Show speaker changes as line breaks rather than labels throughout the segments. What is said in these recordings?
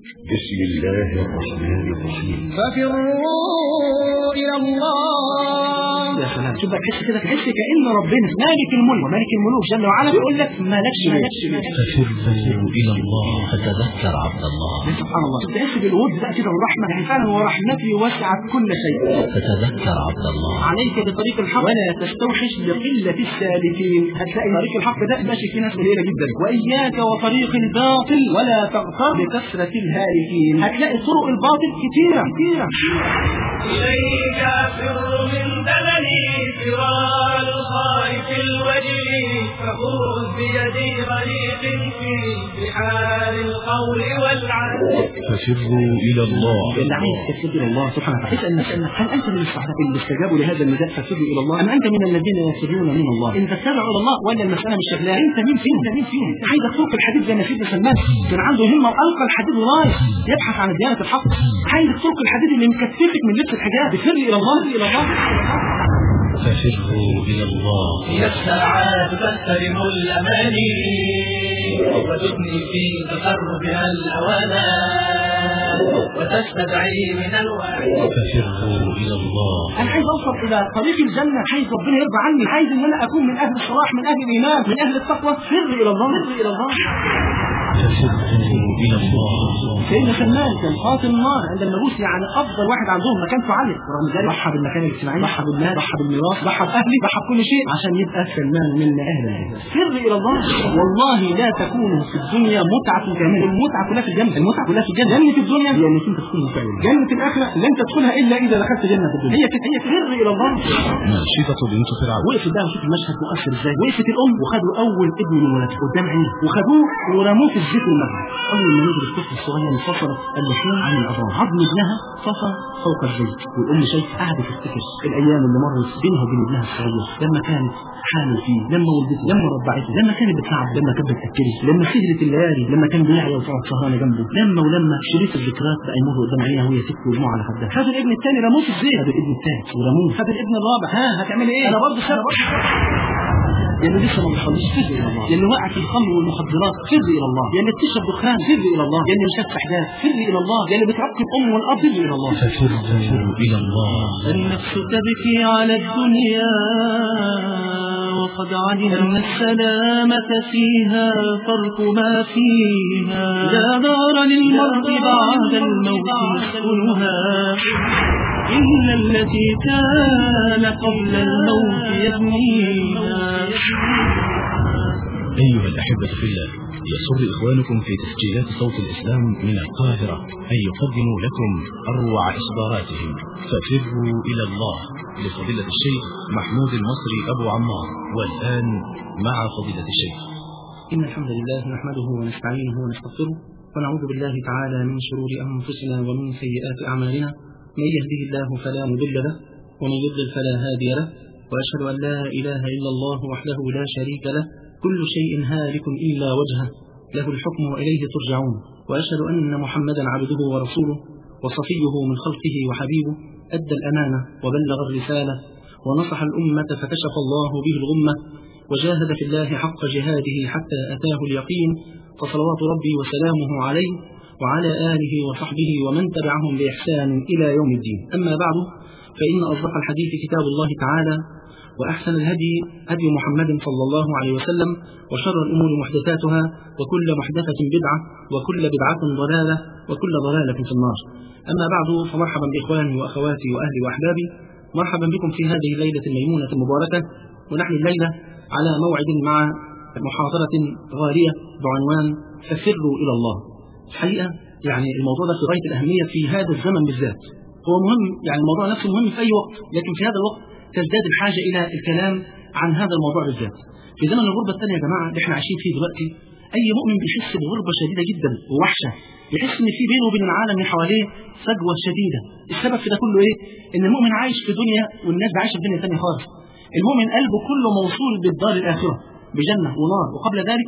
بسم الله الرحمن الرحيم
ففروا إلى الله
يا سلام شوف بقى تحس كده تحس كأن ربنا مالك الملك ومالك الملوك جل وعلا بيقول لك مالكش مالكش
ففروا إلى الله فتذكر عبد الله
سبحان الله تحس بالود بقى كده والرحمة يعني فعلا ورحمتي وسعت كل شيء
فتذكر عبد الله
عليك بطريق الحق ولا تستوحش لقلة السالكين هتلاقي طريق الحق ده ماشي فيه ناس قليلة جدا وإياك وطريق الباطل ولا تغتر بكثرة الهالكين هتلاقي طرق الباطل كتيرة كتيرة
إليك أفر من دمني فرار الخائف الوجل فخذ بيدي غريق في بحار القول والعدل
ففروا إلى الله
اللي عايز تسجد الى الله سبحانه وتعالى اسال نفسك هل انت من الصحابه اللي استجابوا لهذا النداء فسجدوا الى الله ام انت من الذين يسجدون من الله انت تتبع الى الله ولا المساله مش شغاله انت مين فيهم انت مين فيهم عايز تفوق الحديث زي ما سيدنا سلمان كان عنده همه والقى الحديد ورايح يبحث عن ديانه الحق عايز تفوق الحديد اللي مكتفك من لبس الحجاب بفر الى الله الى الله
ففروا إلى الله
هي الساعات تستلم الأماني وتثني في تقربها الأوانا وتستدعي من الوعي
ففروا إلى الله
انا عايز اوصل الى طريق الجنه عايز ربنا يرضى عني عايز ان انا اكون من اهل الصلاح من اهل الايمان من اهل التقوى فر الى الله فر الى الله
ففروا إلى الله
سيدنا سلمان كان قاتل النار عند المجوس يعني افضل واحد عندهم مكان عالي ورغم ذلك ضحى بالمكان الاجتماعي ضحى بالمال ضحى بالميراث ضحى باهله ضحى بكل شيء عشان يبقى سلمان من اهل الجنه سر الى الله والله لا تكون في الدنيا متعه كامله المتعه كلها في الجنه المتعه كلها في الجنه جنه الدنيا هي انك انت تكون متعه جنه الاخره لن تدخلها الا اذا دخلت جنه الدنيا هي كده هي سر الى الله
ناشطة بنت فرعون
وقفت بقى وشوف المشهد مؤثر ازاي وقفت الام وخدوا اول ابن من ولادها قدام عينيه وخدوه ورموه في الزيت المغلي اول ما نزل الطفل الصغير انفصلت اللحوم عن العظام عظم ابنها طفى فوق الزيت والام شايفه قاعده تفتكر الايام اللي مرت بينها وبين ابنها الصغير لما كانت حامل فيه لما ولدته لما رضعته لما كانت بتلعب لما كانت بتاكله لما سهرت الليالي لما كان بيعيا وتقعد سهرانه جنبه لما ولما شريط الذكريات بقى يمر قدام عينيها وهي تبكي ودموع على خدها خدوا الابن الثاني رموه في الزيت خدوا الابن الثالث ورموه خد الابن الرابع ها هتعمل ايه انا برضه خد لأنه لسه ما بيصليش فر إلى الله لأنه وقع في الخمر والمخدرات فر إلى الله لأنه بتشرب دخان فر إلى الله لأنه مشات أحداث فر إلى الله لأنه بتعق الأم والأب فر إلى الله
ففروا إلى الله
النفس تبكي على الدنيا وقد علم أن السلامة فيها فرق ما فيها لا دار للمرء بعد الموت يسكنها إلا التي كان قبل الموت يبنيها
أيها الأحبة في الله يسر إخوانكم في تسجيلات صوت الإسلام من القاهرة أن يقدموا لكم أروع إصداراتهم ففروا إلى الله لفضيلة الشيخ محمود المصري أبو عمار والآن مع فضيلة الشيخ
إن الحمد لله نحمده ونستعينه ونستغفره ونعوذ بالله تعالى من شرور أنفسنا ومن سيئات أعمالنا من يهده الله فلا مضل له ومن يضلل فلا هادي له وأشهد أن لا إله إلا الله وحده لا شريك له كل شيء هالك إلا وجهه له الحكم وإليه ترجعون وأشهد أن محمدا عبده ورسوله وصفيه من خلقه وحبيبه أدى الأمانة وبلغ الرسالة ونصح الأمة فكشف الله به الغمة وجاهد في الله حق جهاده حتى أتاه اليقين فصلوات ربي وسلامه عليه وعلى آله وصحبه ومن تبعهم بإحسان إلى يوم الدين أما بعد فإن أصدق الحديث كتاب الله تعالى وأحسن الهدي هدي محمد صلى الله عليه وسلم وشر الأمور محدثاتها وكل محدثة بدعة وكل بدعة ضلالة وكل ضلالة في النار أما بعد فمرحبا بإخواني وأخواتي وأهلي وأحبابي مرحبا بكم في هذه الليلة الميمونة المباركة ونحن الليلة على موعد مع محاضرة غالية بعنوان فسروا إلى الله الحقيقة يعني الموضوع ده في غاية الأهمية في هذا الزمن بالذات هو مهم يعني الموضوع نفسه مهم في أي وقت لكن في هذا الوقت تزداد الحاجة إلى الكلام عن هذا الموضوع بالذات في زمن الغربة الثانية يا جماعة اللي احنا عايشين فيه دلوقتي أي مؤمن بيحس بغربة شديدة جدا ووحشة يحس إن في بينه وبين العالم اللي حواليه فجوة شديدة السبب في ده كله إيه؟ إن المؤمن عايش في دنيا والناس عايشة في دنيا ثانية خالص المؤمن قلبه كله موصول بالدار الآخرة بجنة ونار وقبل ذلك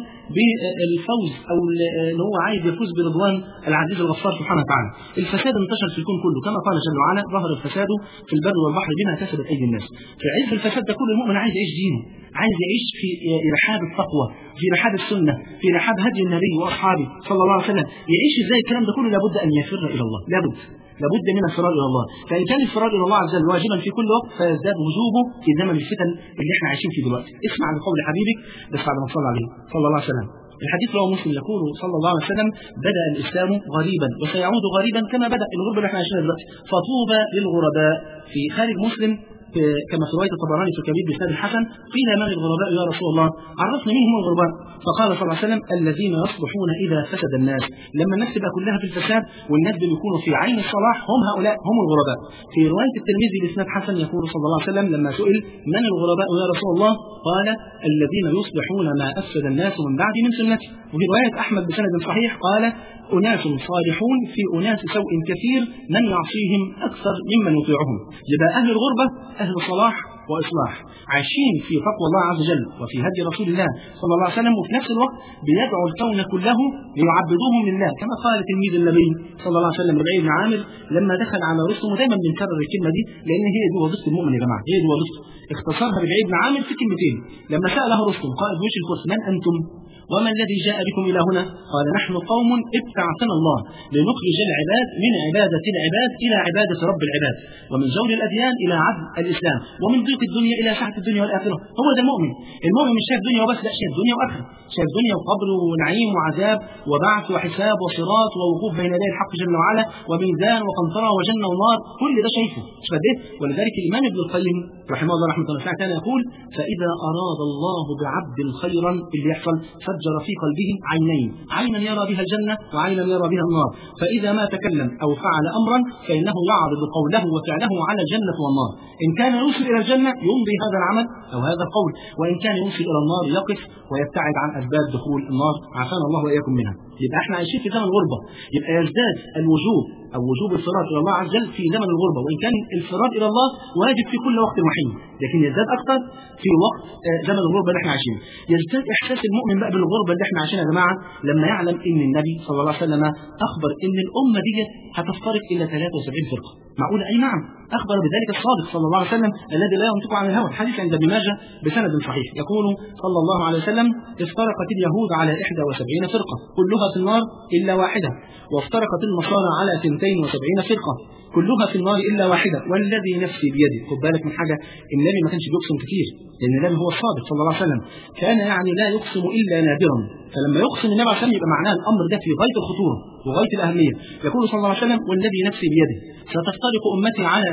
بالفوز أو اللي هو عايز يفوز برضوان العزيز الغفار سبحانه وتعالى الفساد انتشر في الكون كله كما قال جل وعلا ظهر الفساد في البر والبحر بما كسبت أيدي الناس في عز الفساد ده كل المؤمن عايز يعيش دينه عايز يعيش في رحاب التقوى في رحاب السنة في رحاب هدي النبي وأصحابه صلى الله عليه وسلم يعيش ازاي الكلام ده كله لابد أن يفر إلى الله لابد لابد من الفرار الى الله فان كان الفرار الى الله عز وجل واجبا في كل وقت فيزداد وجوبه في زمن الفتن اللي احنا عايشين فيه دلوقتي اسمع لقول حبيبك بس بعد ما صلى عليه صلى الله عليه وسلم الحديث رواه مسلم يقول صلى الله عليه وسلم بدا الاسلام غريبا وسيعود غريبا كما بدا الغربه اللي احنا عايشينها دلوقتي فطوبى للغرباء في خارج مسلم كما في روايه الطبراني في الكبير بسند الحسن قيل من الغرباء يا رسول الله عرفنا مين هم الغرباء فقال صلى الله عليه وسلم الذين يصلحون اذا فسد الناس لما الناس تبقى كلها في الفساد والناس اللي يكونوا في عين الصلاح هم هؤلاء هم الغرباء في روايه الترمذي بسند حسن يقول صلى الله عليه وسلم لما سئل من الغرباء يا رسول الله قال الذين يصلحون ما افسد الناس من بعد من سنتي وفي روايه احمد بسند صحيح قال أناس صالحون في أناس سوء كثير من يعصيهم أكثر ممن يطيعهم يبقى أهل الغربة أهل صلاح وإصلاح عايشين في تقوى الله عز وجل وفي هدي رسول الله صلى الله عليه وسلم وفي نفس الوقت بيدعو الكون كله ليعبدوهم لله كما قال تلميذ النبي صلى الله عليه وسلم ربيع بن عامر لما دخل على رسله ودايما بنكرر الكلمه دي لان هي دي وظيفه المؤمن يا جماعه هي دي وظيفته اختصرها ربيع بن عامر في كلمتين لما ساله رسله قال وش الكرس من انتم وما الذي جاء بكم إلى هنا قال نحن قوم ابتعثنا الله لنخرج العباد من عبادة العباد إلى عبادة رب العباد ومن جور الأديان إلى عدل الإسلام ومن ضيق الدنيا إلى سعة الدنيا والآخرة هو ده المؤمن المؤمن مش شايف دنيا وبس لا شايف دنيا وآخرة شايف دنيا وقبر ونعيم وعذاب وبعث وحساب وصراط ووقوف بين يدي الحق جل وعلا وميزان وقنطرة وجنة ونار كل ده شايفه مش قد ولذلك الإمام ابن القيم رحمه الله رحمه الله كان يقول فإذا أراد الله بعبد خيرا اللي يحصل فجر في قلبه عينين عينا يرى بها الجنة وعينا يرى بها النار فإذا ما تكلم أو فعل أمرا فإنه يعرض قوله وفعله على الجنة والنار إن كان يوصل إلى الجنة يمضي هذا العمل أو هذا القول وإن كان يوصل إلى النار يقف ويبتعد عن أسباب دخول النار عافانا الله وإياكم منها يبقى احنا عايشين في زمن غربة يبقى يزداد الوجوب أو وجوب الفرار إلى الله عز وجل في زمن الغربة وإن كان الفرار إلى الله واجب في كل وقت وحين لكن يزداد أكثر في وقت زمن الغربة اللي احنا عايشينه يزداد إحساس المؤمن بقى بالغربة اللي احنا عايشينها يا جماعة لما يعلم إن النبي صلى الله عليه وسلم أخبر إن الأمة دي هتفترق إلى 73 فرقة معقولة أي نعم أخبر بذلك الصادق صلى الله عليه وسلم الذي لا ينطق عن الهوى الحديث عند ابن ماجه بسند صحيح يقول صلى الله عليه وسلم افترقت اليهود على 71 فرقة كلها في النار إلا واحدة وافترقت النصارى على 72 فرقة كلها في النار إلا واحدة والذي نفسي بيده خد بالك من حاجة النبي ما كانش بيقسم كتير لأن النبي هو الصادق صلى الله عليه وسلم كان يعني لا يقسم إلا نادرا فلما يقسم النبي عليه وسلم يبقى معناه الأمر ده في غاية الخطورة وغاية الأهمية يقول صلى الله عليه وسلم والذي نفسي بيده ستفترق أمتي على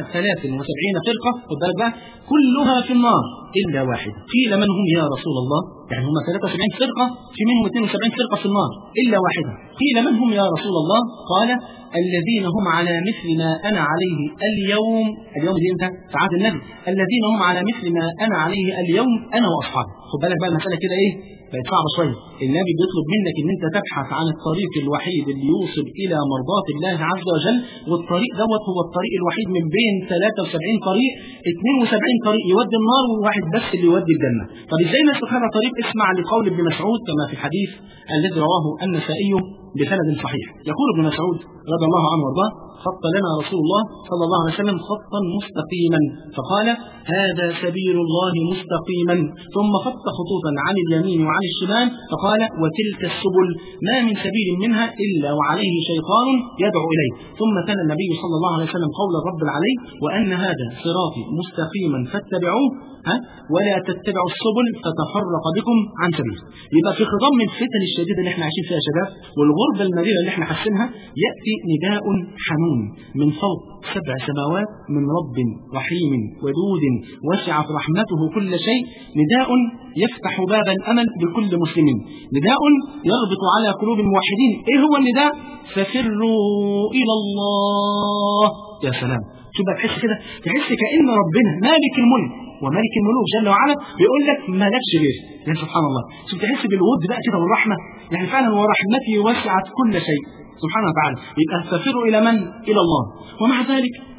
73 فرقة خد بالك بقى كلها في النار إلا واحد قيل من هم يا رسول الله يعني هم 73 فرقة في منهم 72 فرقة في النار إلا واحدة قيل من هم يا رسول الله قال الذين هم على مثل ما أنا عليه اليوم اليوم دي انت في عهد النبي الذين هم على مثل ما أنا عليه اليوم أنا وأصحابي خد بالك بقى المسألة كده إيه بقت صعبة شوية النبي بيطلب منك ان انت تبحث عن الطريق الوحيد اللي يوصل الى مرضاة الله عز وجل والطريق دوت هو الطريق الوحيد من بين 73 طريق 72 طريق يودي النار وواحد بس اللي يودي الجنة طب ازاي نسلك هذا الطريق اسمع لقول ابن مسعود كما في الحديث الذي رواه النسائي بسند صحيح يقول ابن مسعود رضي الله عنه وارضاه خط لنا رسول الله صلى الله عليه وسلم خطا مستقيما فقال هذا سبيل الله مستقيما ثم خط خطوطا عن اليمين وعن الشمال فقال وتلك السبل ما من سبيل منها إلا وعليه شيطان يدعو إليه ثم كان النبي صلى الله عليه وسلم قول الرب العلي وأن هذا صراطي مستقيما فاتبعوه ها ولا تتبعوا السبل فتفرق بكم عن سبيل يبقى في خضم الفتن الشديدة اللي احنا عايشين فيها يا شباب والغربة المريرة اللي احنا حاسينها يأتي نداء حنون من فوق سبع سماوات من رب رحيم ودود وسعت رحمته كل شيء نداء يفتح باب الأمل بكل مسلم نداء يربط على قلوب الموحدين ايه هو النداء ففروا إلى الله يا سلام شوف بقى تحس كده تحس كأن ربنا مالك الملك وملك الملوك جل وعلا بيقول لك ما لكش غير يعني سبحان الله شوف تحس بالود بقى كده والرحمة يعني فعلا ورحمتي وسعت كل شيء سبحانه وتعالى يبقى ففروا إلى من؟ إلى الله ومع ذلك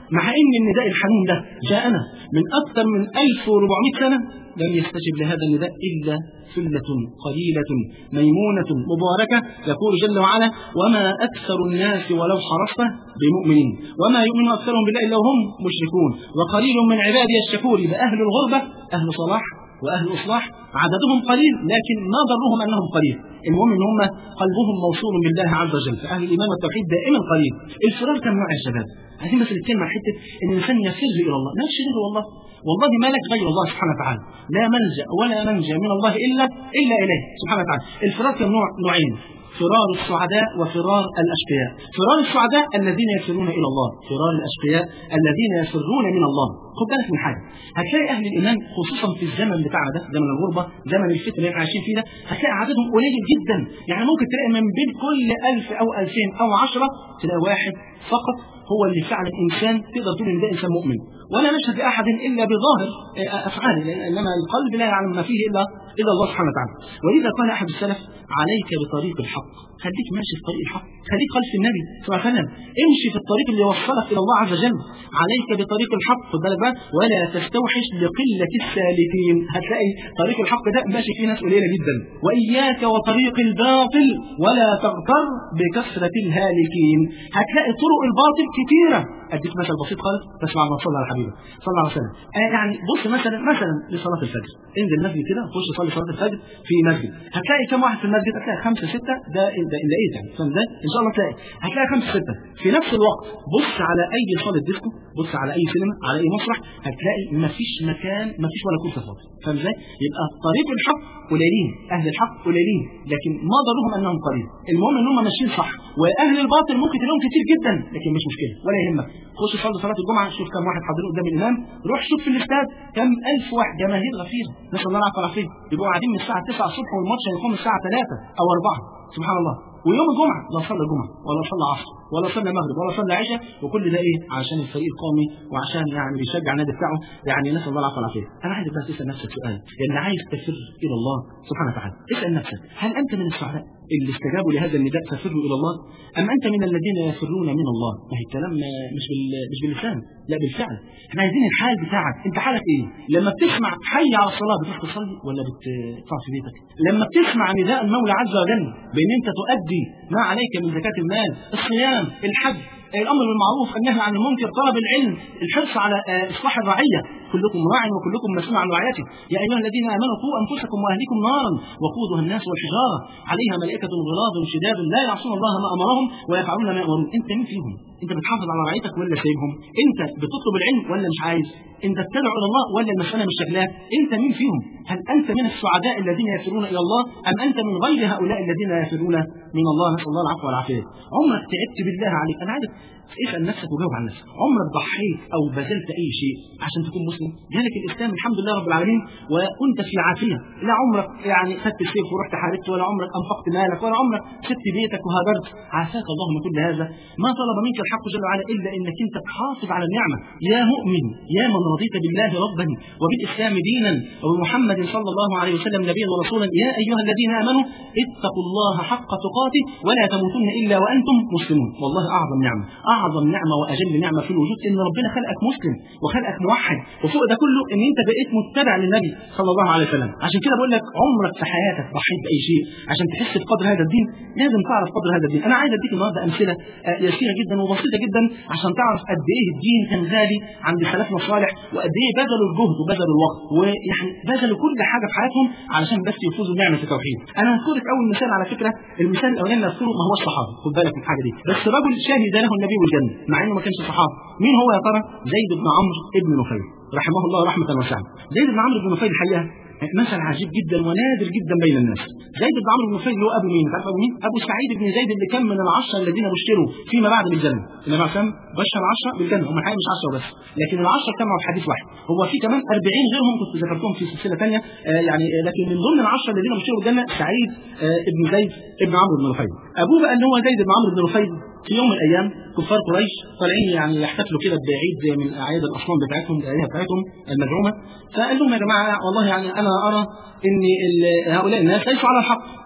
مع ان النداء الحنون ده جاءنا من اكثر من 1400 سنه لم يستجب لهذا النداء الا ثله قليله ميمونه مباركه يقول جل وعلا وما اكثر الناس ولو حرصت بمؤمنين وما يؤمن اكثرهم بالله الا وهم مشركون وقليل من عبادي الشكور باهل الغربه اهل صلاح واهل الاصلاح عددهم قليل لكن ما ضرهم انهم قليل المهم ان هم قلبهم موصول بالله عز وجل فاهل الايمان والتوحيد دائما قليل الفرار كم نوع يا شباب عايزين بس نتكلم عن حته ان الانسان يفر الى الله ما يفر والله والله ما لك غير الله سبحانه وتعالى لا ملجا ولا منجا من الله الا الا اليه سبحانه وتعالى الفرار كم نوع نوعين فرار السعداء وفرار الأشقياء فرار السعداء الذين يفرون إلى الله فرار الأشقياء الذين يفرون من الله خد بالك من حاجة هتلاقي أهل الإيمان خصوصا في الزمن بتاعنا ده زمن الغربة زمن الفتنة اللي احنا عايشين فيه ده هتلاقي عددهم قليل جدا يعني ممكن تلاقي من بين كل ألف أو ألفين أو عشرة تلاقي واحد فقط هو اللي فعلا انسان تقدر تقول ان ده انسان مؤمن ولا نشهد لاحد الا بظاهر افعاله انما القلب لا يعلم ما فيه الا الا الله سبحانه وتعالى ولذا قال احد السلف عليك بطريق الحق خليك ماشي في طريق الحق خليك خلف النبي صلى الله عليه وسلم امشي في الطريق اللي يوصلك الى الله عز وجل عليك بطريق الحق خد بالك بقى ولا تستوحش لقله السالكين هتلاقي طريق الحق ده ماشي فيه ناس قليله جدا واياك وطريق الباطل ولا تغتر بكثره الهالكين هتلاقي طرق الباطل كتيره اديك مثل بسيط خالص تسمع ما صلى على حبيبه صلى الله عليه وسلم آه يعني بص مثلا مثلا لصلاه الفجر انزل المسجد كده خش صلي صلاه الفجر في مسجد هتلاقي كم واحد في المسجد هتلاقي خمسه سته ده ده اللي لقيت يعني فاهم ازاي؟ ان شاء الله تلاقي هتلاقي خمسه سته في نفس الوقت بص على اي صاله ديسكو بص على اي سينما على اي مسرح هتلاقي مفيش مكان مفيش ولا كرسي فاضي فاهم ازاي؟ يبقى طريق الحق قليلين اهل الحق قليلين لكن ما ضرهم انهم قليل المهم ان هم ماشيين صح واهل الباطل ممكن تلاقيهم كتير جدا لكن مش مشكله ولا يهمك خش صلي صلاه الجمعه شوف كم واحد حاضرين قدام الامام روح شوف في الاستاد كم الف واحد جماهير غفيره نسال الله العافيه والعافيه يبقوا قاعدين من الساعه 9 الصبح والماتش هيقوم الساعه 3 او 4 سبحان الله ويوم الجمعه لا صلى جمعه ولا صلى عصر ولا صلى مغرب ولا صلى عشاء وكل ده ايه عشان الفريق القومي وعشان يعني بيشجع النادي بتاعه يعني نسال الله العافيه والعافيه انا عايزك بس تسال نفسك سؤال لان عايز تفر الى الله سبحانه وتعالى اسال نفسك هل انت من السعداء اللي استجابوا لهذا النداء ففروا الى الله ام انت من الذين يفرون من الله ما هي الكلام مش بال... مش باللسان لا بالفعل احنا عايزين الحال بتاعك انت حالك ايه لما بتسمع حي على الصلاه بتروح تصلي ولا بتقع في بيتك لما بتسمع نداء المولى عز وجل بان انت تؤدي ما عليك من زكاه المال الصيام الحج الامر بالمعروف النهي عن المنكر طلب العلم الحرص على اصلاح الرعيه كلكم راع وكلكم مسؤول عن رعيته يا ايها الذين امنوا قوا انفسكم واهليكم نارا وقودها الناس والحجاره عليها ملائكه غلاظ شداد لا يعصون الله ما امرهم ويفعلون ما يامرون انت مين فيهم انت بتحافظ على رعيتك ولا سايبهم انت بتطلب العلم ولا مش عايز انت بتدعو الى الله ولا المساله مش شغلاك انت مين فيهم هل انت من السعداء الذين يفرون الى الله ام انت من غير هؤلاء الذين يفرون من الله نسال الله العفو والعافيه عمرك تعبت بالله عليك انا عايزك اسال نفسك وجاوب عن نفسك عمرك ضحيت او بذلت اي شيء عشان تكون مسلم جالك الاسلام الحمد لله رب العالمين وكنت في عافيه لا عمرك يعني خدت السيف ورحت حاربت ولا عمرك انفقت مالك ولا عمرك سبت بيتك وهاجرت عافاك الله من كل هذا ما طلب منك الحق جل وعلا الا انك انت تحافظ على النعمه يا مؤمن يا من رضيت بالله ربا وبالاسلام دينا وبمحمد صلى الله عليه وسلم نبيا ورسولا يا ايها الذين امنوا اتقوا الله حق تقاته ولا تموتن الا وانتم مسلمون والله اعظم نعمه اعظم نعمه واجل نعمه في الوجود ان ربنا خلقك مسلم وخلقك موحد وفوق ده كله ان انت بقيت متبع للنبي صلى الله عليه وسلم عشان كده بقول لك عمرك في حياتك ضحيت باي شيء عشان تحس بقدر هذا الدين لازم تعرف قدر هذا الدين انا عايز اديك النهارده امثله يسيره جدا وبسيطه جدا عشان تعرف قد ايه الدين كان غالي عند سلفنا الصالح وقد ايه بذلوا الجهد وبذلوا الوقت ويعني بذلوا كل حاجه في حياتهم علشان بس يفوزوا بنعمه التوحيد انا هذكرك اول مثال على فكره المثال الاولاني اللي هذكره ما هو الصحابه خد بالك من الحاجه دي بس رجل شهد له النبي والجنه مع انه ما كانش صحابي مين هو يا ترى زيد بن عمرو ابن نفيل رحمه الله رحمه واسعه زيد بن عمرو بن نفيل الحقيقه مثل عجيب جدا ونادر جدا بين الناس زيد بن عمرو بن نفيل اللي هو ابو مين تعرف ابو مين ابو سعيد بن زيد اللي كان من العشره الذين بشروا فيما بعد بالجنه النبي عليه الصلاه بشر العشره بالجنه هم الحقيقه مش 10 بس لكن العشره اجتمعوا في حديث واحد هو في كمان 40 غيرهم كنت ذكرتهم في سلسله ثانيه آه يعني آه لكن من ضمن العشره الذين بشروا بالجنه سعيد آه ابن زيد ابن عمرو بن نفيل ابوه بقى اللي هو زيد بن عمرو بن نفيل في يوم من الايام كفار قريش طالعين يعني يحتفلوا كده بعيد من اعياد الاصنام بتاعتهم الالهه بتاعتهم المزعومه فقال لهم يا جماعه والله يعني انا ارى ان هؤلاء الناس ليسوا على الحق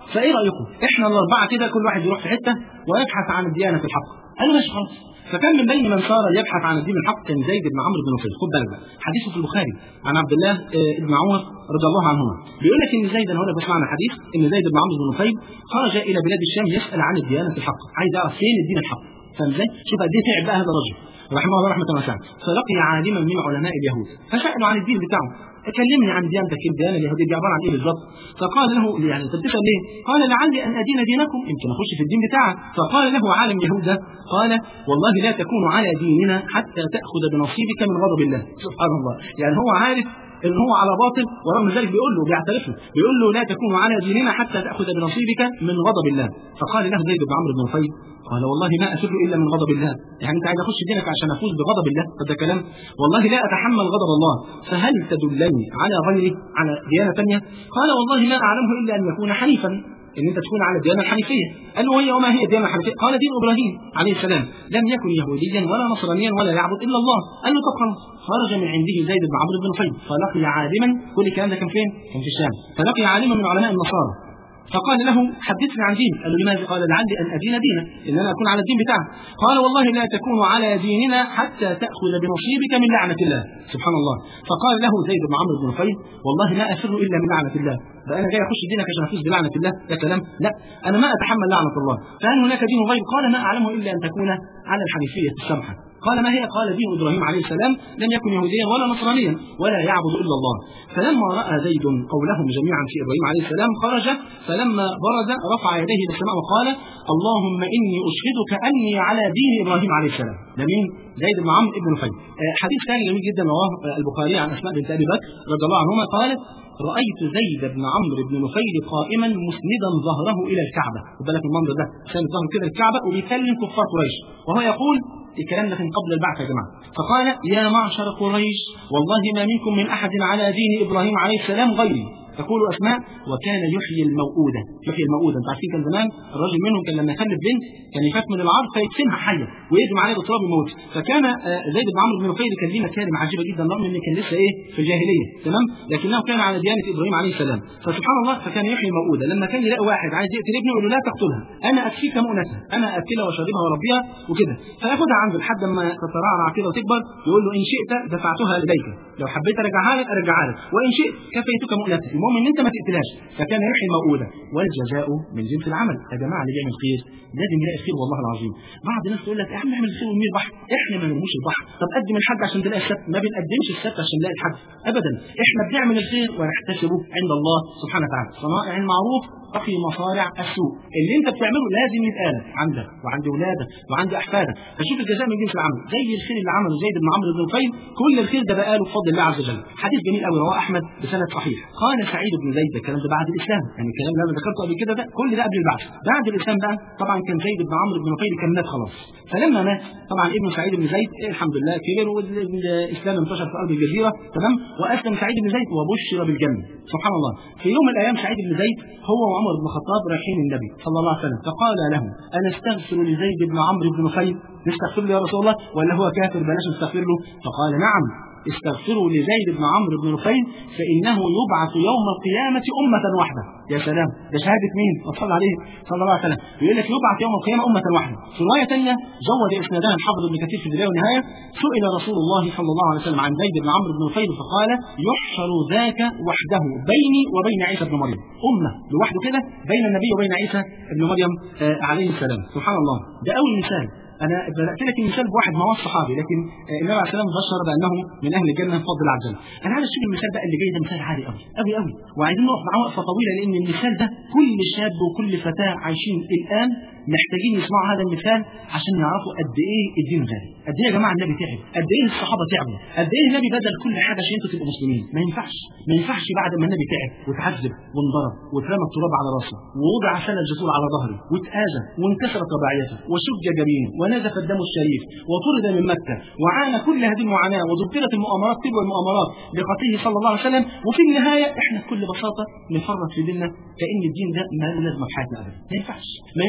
فايه رايكم احنا الاربعه كده كل واحد يروح في حته ويبحث عن الديانه الحق قالوا ماشي خلاص فكان من بين من صار يبحث عن الدين الحق كان زيد بن عمرو بن نفيل خد بالك بقى حديثه في البخاري عن عبد الله آه، بن عمر رضي الله عنهما بيقول لك ان زيد هنا بسمعنا حديث ان زيد بن عمرو بن نفيل خرج الى بلاد الشام يسال عن الديانه الحق عايز يعرف فين الدين الحق فاهم ازاي؟ شوف قد ايه تعب بقى هذا الرجل رحمه الله رحمه واسعه فلقي عالما من علماء اليهود فسالوا عن الدين بتاعه كلمني عن ديانتك الديانه اليهوديه دي عباره عن ايه بالظبط؟ فقال له يعني انت بتسال ليه؟ قال لعلي ان ادين دينكم يمكن اخش في الدين بتاعك فقال له عالم يهوذا قال والله لا تكون على ديننا حتى تاخذ بنصيبك من غضب الله سبحان الله يعني هو عارف ان هو على باطل ورغم ذلك بيقول له بيعترف له بيقول له لا تكون على ديننا حتى تاخذ بنصيبك من غضب الله فقال له زيد بن عمرو بن نفيل قال والله ما افر الا من غضب الله يعني انت عايز اخش دينك عشان افوز بغضب الله فده كلام والله لا اتحمل غضب الله فهل تدلني على غيره على ديانه ثانيه قال والله ما اعلمه الا ان يكون حنيفا ان انت تكون على الديانه الحنيفيه قال له وهي وما هي الديانه الحنيفيه قال دين ابراهيم عليه السلام لم يكن يهوديا ولا نصرانيا ولا يعبد الا الله قال له طب خلاص خرج من عنده زيد بن عمرو بن نفيل فلقي عالما كل الكلام ده كان فين؟ كان في الشام فلقي عالما من علماء النصارى فقال له حدثني عن دينك قال له لماذا قال لعلي ان ادين دينك ان انا اكون على الدين بتاعك قال والله لا تكون على ديننا حتى تاخذ بنصيبك من لعنه الله سبحان الله فقال له زيد بن عمرو بن نفيل والله ما افر الا من لعنه الله بقى انا جاي اخش دينك عشان افوز بلعنه الله ده كلام لا انا ما اتحمل لعنه الله فهل هناك دين غير قال ما اعلمه الا ان تكون على الحنيفيه السمحه قال ما هي قال دين ابراهيم عليه السلام لم يكن يهوديا ولا نصرانيا ولا يعبد الا الله فلما راى زيد قولهم جميعا في ابراهيم عليه السلام خرج فلما برز رفع يديه الى السماء وقال اللهم اني اشهدك اني على دين ابراهيم عليه السلام ده مين؟ زيد بن عمرو بن نفيل آه، حديث ثاني جميل جدا رواه آه، البخاري عن اسماء بنت ابي بكر رضي الله عنهما قالت رأيت زيد بن عمرو بن نفيل قائما مسندا ظهره إلى الكعبة خد بالك من المنظر ده ساند ظهره كده الكعبة وبيكلم كفار قريش وهو يقول الكلام ده كان قبل البعث يا جماعة فقال يا معشر قريش والله ما منكم من أحد على دين إبراهيم عليه السلام غيري تقول أسماء وكان يحيي الموؤودة يحيي الموؤودة أنت عارفين كان زمان الراجل منهم كان لما يخلف بنت كان يخاف من العار فيدفنها حية ويهجم عليها بالتراب يموت فكان آه، زيد بن عمرو بن نفيل كان ليه مكارم عجيبة جدا رغم ان كان لسه ايه في الجاهلية تمام لكنه كان على ديانة إبراهيم عليه السلام فسبحان الله فكان يحيي الموؤودة لما كان يلاقي واحد عايز يقتل ابنه يقول له لا تقتلها أنا أكفيك مؤنتها أنا أكلها وأشربها وأربيها وكده فياخدها عنده لحد ما تترعرع كده وتكبر يقول له إن شئت دفعتها إليك لو حبيت أرجعها لك أرجعها لك وإن شئت كفيتك مؤنتها المهم إن أنت ما تقتلهاش فكان يحيي الموؤودة والجزاء من جنس العمل يا جماعة اللي بيعمل خير لازم يلاقي خير والله العظيم بعض الناس تقول لك يا عم اعمل خير ونرمي البحر احنا ما نرموش البحر طب قدم الحد عشان تلاقي السبت ما بنقدمش السبت عشان نلاقي الحد ابدا احنا بنعمل الخير ونحتسبه عند الله سبحانه وتعالى صنائع المعروف تقي مصارع السوء اللي انت بتعمله لازم يتقال عندك وعند اولادك وعند احفادك فشوف الجزاء من جنس العمل زي الخير اللي عمله زيد بن عمرو بن نفيل كل الخير ده بقاله بفضل الله عز وجل حديث جميل قوي رواه احمد بسند صحيح قال سعيد بن زيد الكلام ده بعد الاسلام يعني الكلام اللي انا ذكرته قبل كده ده كل ده قبل البعث بعد الاسلام بقى طبعا كان زيد بن عمرو بن نفيل كان مات خلاص فلما مات طبعا ابن سعيد بن زيد إيه الحمد لله كبر والاسلام انتشر في ارض الجزيره تمام واسلم سعيد بن زيد وبشر بالجنه سبحان الله في يوم من الايام سعيد بن زيد هو وعمر بن الخطاب رايحين النبي صلى الله عليه وسلم فقال له انا استغفر لزيد بن عمرو بن نفيل نستغفر له يا رسول الله ولا هو كافر بلاش نستغفر له فقال نعم استغفروا لزيد بن عمرو بن نفيل فانه يبعث يوم القيامه امه واحده يا سلام ده شهاده مين؟ وصلى عليه صلى الله عليه وسلم بيقول لك يبعث يوم القيامه امه واحده في روايه ثانيه زود اسنادها الحافظ ابن كثير في البدايه والنهايه سئل رسول الله صلى الله عليه وسلم عن زيد بن عمرو بن نفيل فقال يحشر ذاك وحده بيني وبين عيسى بن مريم امه لوحده كده بين النبي وبين عيسى بن مريم آه عليه السلام سبحان الله ده اول مثال انا بدات لك المثال بواحد ما هو الصحابي لكن النبي عليه السلام بشر بانه من اهل الجنه بفضل الله عز وجل انا عايز اشوف المثال ده اللي جاي ده مثال عالي قوي قوي قوي وعايزين نقف معاه وقفه طويله لان المثال ده كل شاب وكل فتاه عايشين الان محتاجين يسمعوا هذا المثال عشان يعرفوا قد ايه الدين غالي قد ايه يا جماعه النبي تعب قد ايه الصحابه تعبوا قد ايه النبي بذل كل حاجه عشان انتوا تبقوا مسلمين ما ينفعش ما ينفعش بعد ما النبي تعب وتعذب وانضرب واترمى التراب على راسه ووضع سنه الجسور على ظهره واتاذى وانكسرت رباعيته وشج جبينه ونزف الدم الشريف وطرد من مكه وعانى كل هذه المعاناه ودبرت المؤامرات تلو المؤامرات لقتله صلى الله عليه وسلم وفي النهايه احنا بكل بساطه نفرط في ديننا كان الدين ده ما له لازمه في حياتنا ابدا ما ينفعش ما ينفعش النبي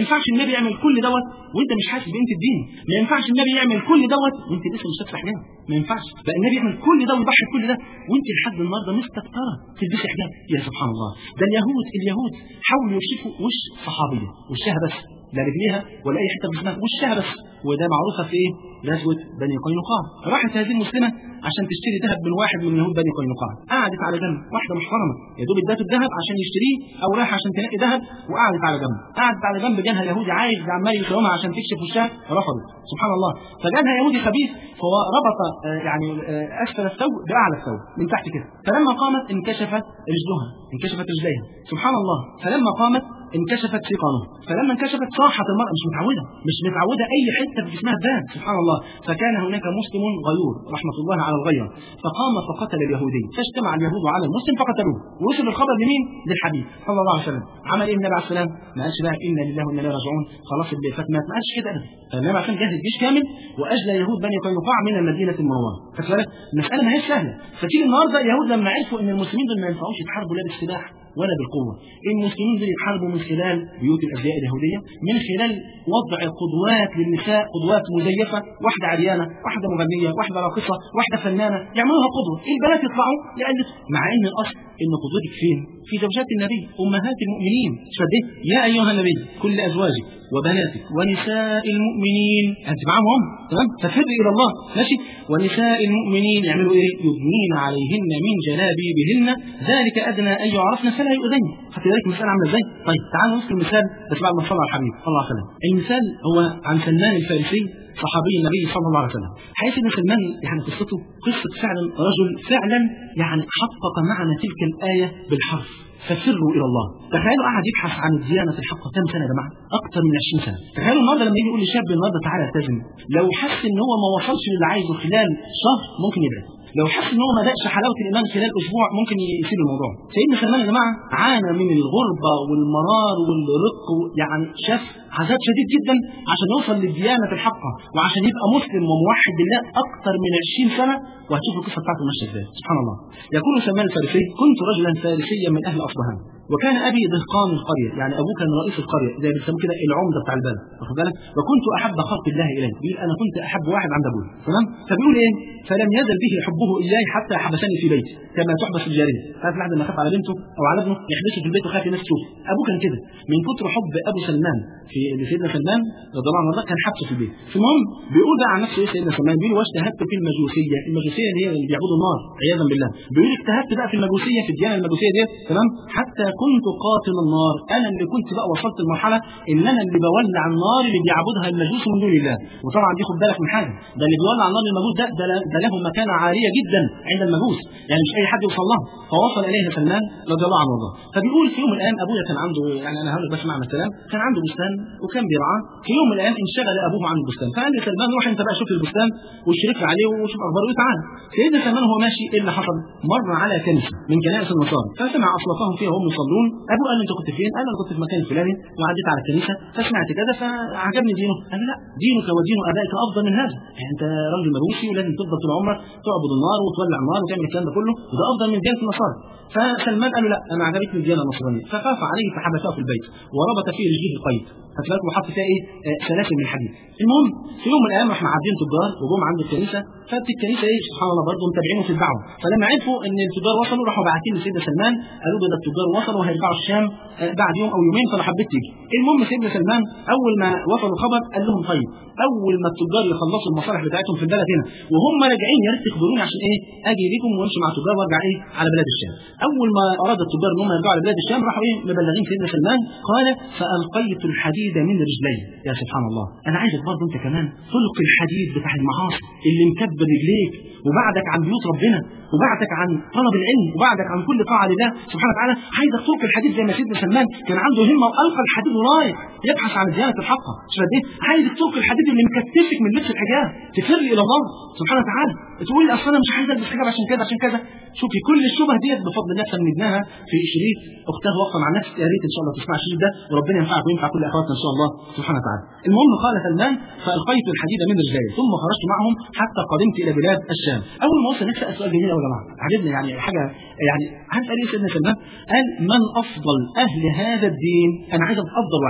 النبي يعمل كل دوت وانت مش حاسس بقيمه الدين ما ينفعش النبي يعمل كل دوت وانت لسه مش لابسه حجاب ما ينفعش بقى النبي يعمل كل ده ويضحي بكل ده وانت لحد النهارده مستكتره تلبسي حجاب يا سبحان الله ده اليهود اليهود حاولوا يكشفوا وش صحابيه وشها بس لا رجليها ولا اي حته في جسمها وشها بس وده معروفه في ايه؟ غزوه بني قينقاع راحت هذه المسلمه عشان تشتري ذهب من واحد من يهود بني قينقاع قعدت على جنب واحده محترمه يا دوب ادته الذهب عشان يشتريه او رايح عشان تنقي ذهب وقعدت على جنب قعدت على جنب جالها يهودي عايز عمال يكرمها عشان تكشف وشها رفضت سبحان الله فجالها يهودي خبيث فهو ربط آه، يعني آه، اسفل الثوب باعلى الثوب من تحت كده فلما قامت انكشفت رجلها انكشفت رجليها سبحان الله فلما قامت انكشفت سيقانه فلما انكشفت صاحت المرأة مش متعودة مش متعودة أي حتة في جسمها تبان سبحان الله فكان هناك مسلم غيور رحمة الله على الغير فقام فقتل اليهودي فاجتمع اليهود على المسلم فقتلوه ووصل الخبر لمين؟ للحبيب صلى الله عليه وسلم عمل ايه النبي عليه السلام؟ ما قالش بقى انا لله وانا اليه راجعون خلاص اللي فات مات ما قالش كده ابدا فالنبي عليه السلام جهز جيش كامل واجلى يهود بني قينقاع من المدينه المنوره خدت بالك؟ المساله ما هيش سهله فتيجي النهارده اليهود لما عرفوا ان المسلمين دول ما ينفعوش يتحاربوا لا بالسلاح ولا بالقوة المسلمين دول يتحاربوا من خلال بيوت الأزياء اليهودية من خلال وضع قدوات للنساء قدوات مزيفة واحدة عريانة واحدة مغنية واحدة راقصة واحدة فنانة يعملوها قدوة البنات يطلعوا يقلدوا مع ان الأصل ان قدوتك فين في زوجات النبي أمهات المؤمنين شد يا أيها النبي كل أزواجك وبناتك ونساء المؤمنين أنت معاهم تمام ففر إلى الله ماشي ونساء المؤمنين يعملوا إيه يدنين عليهن من جلابيبهن ذلك أدنى أن يعرفن فلا يؤذين حتى ذلك المثال عامل ازاي طيب تعالوا نذكر مثال بس بعد ما صلى على الحبيب صلى الله عليه وسلم المثال هو عن سلمان الفارسي صحابي النبي صلى الله عليه وسلم حيث ان سلمان يعني قصته قصه فعلا رجل فعلا يعني حقق معنى تلك الايه بالحرف فسروا الى الله تخيلوا قاعد يبحث عن الديانه الحق كم سنه يا جماعه اكثر من 20 سنه تخيلوا النهارده لما يجي يقول لشاب النهارده تعالى التزم لو حس ان هو ما وصلش للي عايزه خلال شهر ممكن يبعد لو حس ان هو ما دقش حلاوه الايمان خلال اسبوع ممكن يسيب الموضوع سيدنا سلمان يا جماعه عانى من الغربه والمرار والرق يعني شاف عذاب شديد جدا عشان يوصل للديانه الحقه وعشان يبقى مسلم وموحد بالله اكثر من 20 سنه وهتشوف القصه بتاعته ماشيه ازاي سبحان الله يقول سلمان الفارسي كنت رجلا فارسيا من اهل اصبهان وكان ابي دهقان القريه يعني ابوه كان رئيس القريه زي بيسموه كده العمده بتاع البلد واخد بالك وكنت احب خلق الله الي بيقول انا كنت احب واحد عند ابوي تمام فبيقول ايه فلم يزل به حبه اياي حتى حبسني في بيتي كما تحبس الجاريه عارف لحد ما خاف على بنته او على ابنه يحبسه في البيت وخاف الناس تشوفه ابوه كان كده من كتر حب ابو سلمان في سيدنا سلمان رضي الله عنه كان حبسه في البيت المهم بيقول بقى عن نفسه ايه سيدنا سلمان بيقول واجتهدت في المجوسيه المجوسيه اللي هي اللي بيعبدوا النار عياذا بالله بيقول اجتهدت بقى في المجوسيه في الديانه المجوسيه دي تمام حتى كنت قاتل النار انا اللي كنت بقى وصلت لمرحله ان انا اللي بولع النار اللي بيعبدها المجوس من دون الله وطبعا دي خد بالك من حاجه ده اللي بيولع النار للمجوس ده ده, ده له مكانه عاليه جدا عند المجوس يعني مش اي حد يوصل لها فوصل اليه سلمان رضي الله عنه وارضاه فبيقول في يوم من الايام ابويا كان عنده يعني انا هقول لك بس معنى الكلام كان عنده بستان وكان بيرعاه في يوم من الايام انشغل ابوه عن البستان فقال لي سلمان روح انت بقى شوف البستان واشرف عليه وشوف اخباره وتعالى سيدنا سلمان وهو ماشي ايه اللي حصل مر على كنيسه من كنائس النصارى فسمع اصواتهم فيها وهم يصلون ابوه قال له انت كنت فين؟ قال انا كنت في مكان فلاني وعديت على الكنيسه فسمعت كذا فعجبني دينه قال لا دينك ودين ابائك افضل من هذا يعني انت راجل مجوسي ولازم تفضل طول عمرك تعبد النار وتولع النار وتعمل الكلام ده كله وده افضل من ديانه النصارى فسلمان قال له لا انا عجبتني الديانه النصرانيه فخاف عليه فحبسه في البيت وربط فيه رجليه القيد خدت بالك وحط فيها ايه آه سلاسل من الحديد المهم في يوم من الايام احنا عدين تجار وجم عند الكنيسه ففي الكنيسه ايه سبحان الله برضه متابعينه في الدعوه فلما عرفوا ان التجار وصلوا راحوا باعتين لسيدنا سلمان قالوا له ده التجار وصلوا وهيرجعوا الشام آه بعد يوم او يومين فانا حبيت تيجي المهم سيدنا سلمان اول ما وصلوا الخبر قال لهم طيب اول ما التجار يخلصوا المصالح بتاعتهم في البلد هنا وهم راجعين يا ريت تخبروني عشان ايه اجي بيكم وامشي مع التجار وارجع ايه على بلاد الشام اول ما اراد التجار ان هم يرجعوا على بلاد الشام راحوا ايه مبلغين سيدنا سلمان قال فالقيت الحديد من رجلي يا سبحان الله انا عايزك برضه انت كمان تلقي الحديد بتاع المعاصي اللي مكبر رجليك وبعدك عن بيوت ربنا وبعدك عن طلب العلم وبعدك عن كل طاعه لله سبحانه وتعالى عايزك تلقي الحديد زي ما سيدنا سلمان كان عنده همه والقى الحديد ورايح يبحث عن الديانه الحقه مش ايه عايزك تلقي الحديد اللي مكتفك من لبس الحجاب تفر الى الله سبحانه وتعالى تقول لي اصل انا مش عايز البس حجاب عشان كذا عشان كذا شوفي كل الشبه ديت بفضل الله سندناها في شريط اختها واقفه مع نفس يا ريت ان شاء الله تسمع الشريط ده وربنا ينفعك وينفع كل اخواتنا ان شاء الله سبحانه وتعالى المهم قال سلمان فالقيت الحديد من رجلي ثم خرجت معهم حتى قدمت الى بلاد الشام اول ما وصل نفسي سؤال جميل قوي يا جماعه عجبني يعني حاجه يعني عارف قال ايه سيدنا سلمان قال من افضل اهل هذا الدين انا عايز افضل واحد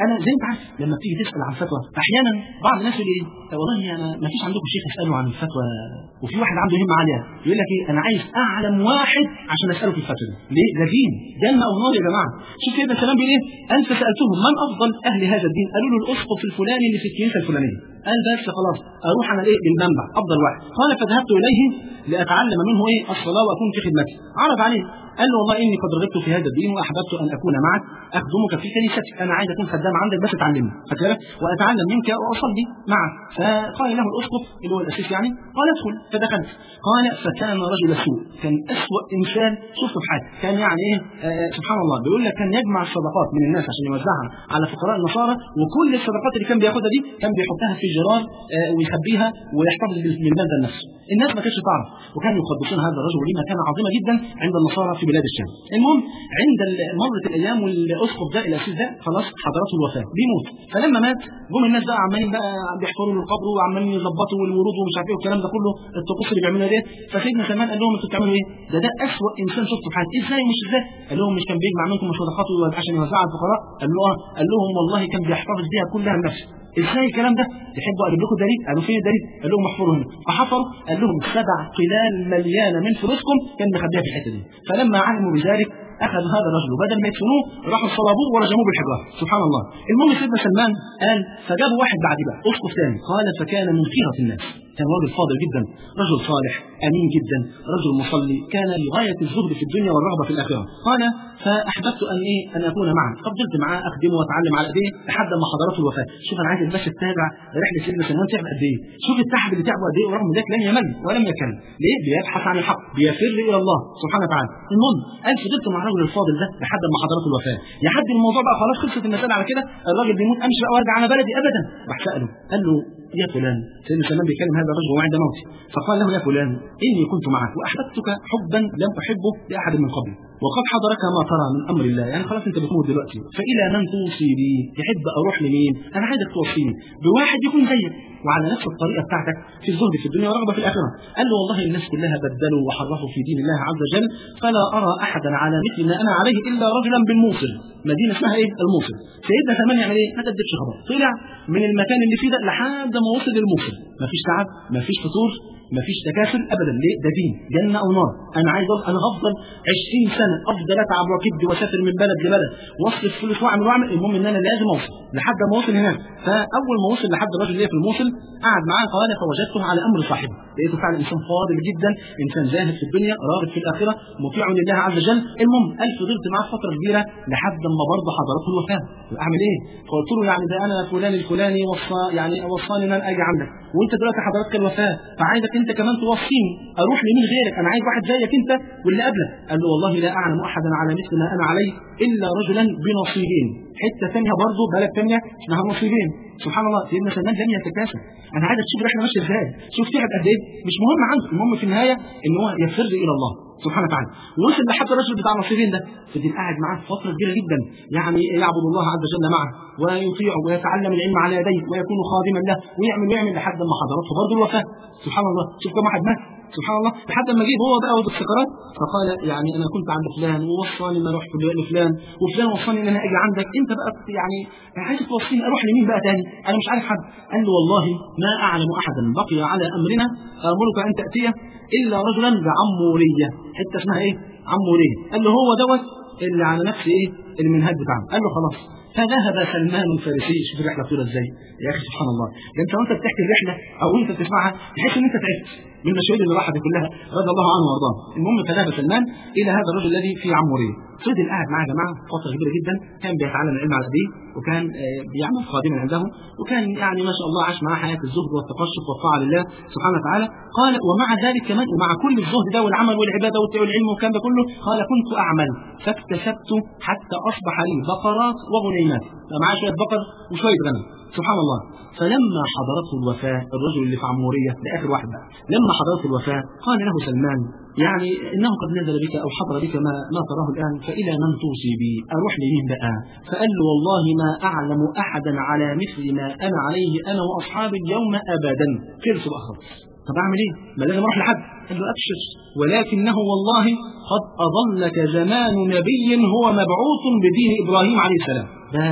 انا زي انت عارف لما بتيجي تسال عن فتوى احيانا بعض الناس يقول ايه والله انا ما فيش عندكم شيخ اساله عن الفتوى وفي واحد عنده همه عاليه يقول لك ايه انا عايز اعلم واحد عشان اساله في الفتوى دي ليه ده دين جنه او نار يا جماعه شوف سيدنا سلام بيقول ايه انت سالتهم من افضل اهل هذا الدين قالوا له الاسقف الفلاني اللي في الكنيسه الفلانيه قال بس خلاص اروح انا ايه للمنبع افضل واحد قال فذهبت اليه لاتعلم منه ايه الصلاه واكون في خدمته عرض عليه قال له والله اني قد رغبت في هذا الدين واحببت ان اكون معك اخدمك في كنيستك انا عايز اكون خدام عندك بس تعلمني فكذا واتعلم منك واصلي معك فقال له الاسقف اللي هو الاسيس يعني قال ادخل فدخلت قال فكان رجل سوء كان اسوء انسان شفته في حياتي كان يعني ايه آه سبحان الله بيقول لك كان يجمع الصدقات من الناس عشان يوزعها على فقراء النصارى وكل الصدقات اللي كان بياخدها دي كان بيحطها في جرار آه ويخبيها ويحتفظ بالمال ده لنفسه الناس ما كانتش تعرف وكانوا يقدسون هذا الرجل وليه مكانه عظيمه جدا عند النصارى في بلاد الشام المهم عند مرت الايام والاسقف ده الاسيس ده خلاص حضرته الوفاه بيموت فلما مات جم الناس بقى عمالين بقى بيحفروا له القبر وعمالين يظبطوا والورود ومش عارف ايه والكلام ده كله الطقوس اللي بيعملوها ديت فسيدنا سلمان قال لهم انتوا بتعملوا ايه؟ ده ده اسوء انسان شفته في حياتي ازاي مش ازاي؟ قال لهم مش كان بيجمع منكم صدقاته عشان يوزعها على الفقراء؟ قال له اه قال لهم والله كان بيحتفظ بيها كلها لنفسه ازاي الكلام ده؟ تحبوا اجيب لكم دليل؟ قالوا فين الدليل؟ قال لهم احفروا هنا فحفروا قال لهم سبع قلال مليانه من فلوسكم كان مخبيها في الحته دي فلما علموا بذلك اخذ هذا الرجل وبدل ما يدفنوه راحوا صلبوه ورجموه بالحجاره سبحان الله المهم سيدنا سلمان قال فجابوا واحد بعد بقى اسقف ثاني قال فكان من خيره الناس كان راجل فاضل جدا رجل صالح امين جدا رجل مصلي كان لغايه الزهد في الدنيا والرغبه في الاخره قال فاحببت ان ايه ان اكون معه فضلت معاه اخدمه واتعلم على ايديه لحد ما حضرته الوفاه شوف انا عايز بس تتابع رحله سيدنا سلمان تعب قد ايه شوف التعب اللي تعبه قد ايه ورغم ذلك لم يمل ولم يكل ليه بيبحث عن الحق بيفر الى الله سبحانه وتعالى المهم قال فضلت مع الرجل الفاضل ده لحد ما حضرته الوفاه يحد الموضوع بقى خلاص خلصت المساله على كده الراجل بيموت امشي بقى وارجع على بلدي ابدا راح ساله قال له يا فلان سيدنا سلمان بيكلم هذا الرجل وعند موته فقال له يا فلان اني كنت معك واحببتك حبا لم احبه لاحد من قبلي وقد حضرك ما ترى من امر الله يعني خلاص انت بتموت دلوقتي فالى من توصي بي تحب اروح لمين انا عايزك توصيني بواحد يكون زيك وعلى نفس الطريقه بتاعتك في الزهد في الدنيا ورغبه في الاخره قال له والله الناس كلها بدلوا وحرفوا في دين الله عز وجل فلا ارى احدا على مثل ما انا عليه الا رجلا بالموصل مدينه اسمها ايه الموصل سيدنا زمان يعمل ايه ما تدبش خبر طلع من المكان اللي فيه ده لحد ما وصل للموصل مفيش تعب مفيش فطور مفيش تكاسل ابدا ليه ده دين جنه او نار انا عايز أقول انا هفضل 20 سنه افضل اتعب واكد واسافر من بلد لبلد واصرف فلوس واعمل واعمل المهم ان انا لازم اوصل لحد ما اوصل هناك فاول ما وصل لحد الراجل اللي في الموصل قعد معاه قال فوجدته على امر صاحبه لقيته فعلا انسان فاضل جدا انسان زاهد في الدنيا راغب في الاخره مطيع لله عز وجل المهم قال فضلت معاه فتره كبيره لحد ما برضه حضرته الوفاه اعمل ايه؟ فقلت له يعني ده انا فلان الفلاني وصى يعني وصاني ان انا اجي عندك وانت دلوقتي حضرتك الوفاه فعايزك انت كمان توصيني اروح لمين غيرك انا عايز واحد زيك انت واللي قبلك قال له والله لا اعلم احدا على مثل ما انا عليه الا رجلا بنصيبين حته ثانيه برضه بلد ثانيه اسمها نصيبين سبحان الله سيدنا سلمان لم يتكاسل انا عايزك تشوف احنا ماشيه ازاي شوف تعب قد ايه مش مهم عنده المهم في النهايه ان هو يفر الى الله سبحانه وتعالى وصل لحد الرجل بتاع النصيبين ده فضل قاعد معاه فتره كبيره جدا يعني يعبد الله عز وجل معه ويطيعه ويتعلم العلم على يديه ويكون خادما له ويعمل ويعمل لحد ما حضرته برضه الوفاه سبحان الله شوف كم واحد مات سبحان الله لحد ما جه هو بقى بالسكرات فقال يعني انا كنت عند فلان ووصاني ان اروح لفلان وفلان وصاني ان انا اجي عندك انت بقى يعني عايز توصيني اروح لمين بقى تاني انا مش عارف حد قال له والله ما اعلم احدا بقي على امرنا امرك ان تاتيه الا رجلا بعموريه حته اسمها ايه عموريه قال له هو دوت اللي على نفس ايه المنهج بتاعه قال له خلاص فذهب سلمان الفارسي شوف الرحله طويله ازاي يا اخي سبحان الله ده انت وانت بتحكي الرحله او انت بتسمعها تحس ان انت تعبت من المشاهد اللي راحت دي كلها رضي الله عنه وارضاه المهم فذهب سلمان الى هذا الرجل الذي في عموريه فضل قاعد معاه يا جماعه فتره كبيره جدا كان بيتعلم العلم على ايديه وكان بيعمل خادما عنده وكان يعني ما شاء الله عاش معاه حياه الزهد والتقشف والطاعه لله سبحانه وتعالى قال ومع ذلك كمان ومع كل الزهد ده والعمل والعباده والعلم والكلام ده كله قال كنت اعمل فاكتسبت حتى اصبح لي بقرات وغنيمات معاه شويه بقر وشويه غنم سبحان الله فلما حضرته الوفاة الرجل اللي في عمورية ده آخر واحد بقى لما حضرته الوفاة قال له سلمان يعني إنه قد نزل بك أو حضر بك ما, ما تراه الآن فإلى من توصي بي أروح لمين بقى فقال له والله ما أعلم أحدا على مثل ما أنا عليه أنا وأصحابي اليوم أبدا خلص بقى خلاص طب أعمل إيه؟ ما لازم أروح لحد قال له أبشر ولكنه والله قد أظلك زمان نبي هو مبعوث بدين إبراهيم عليه السلام بس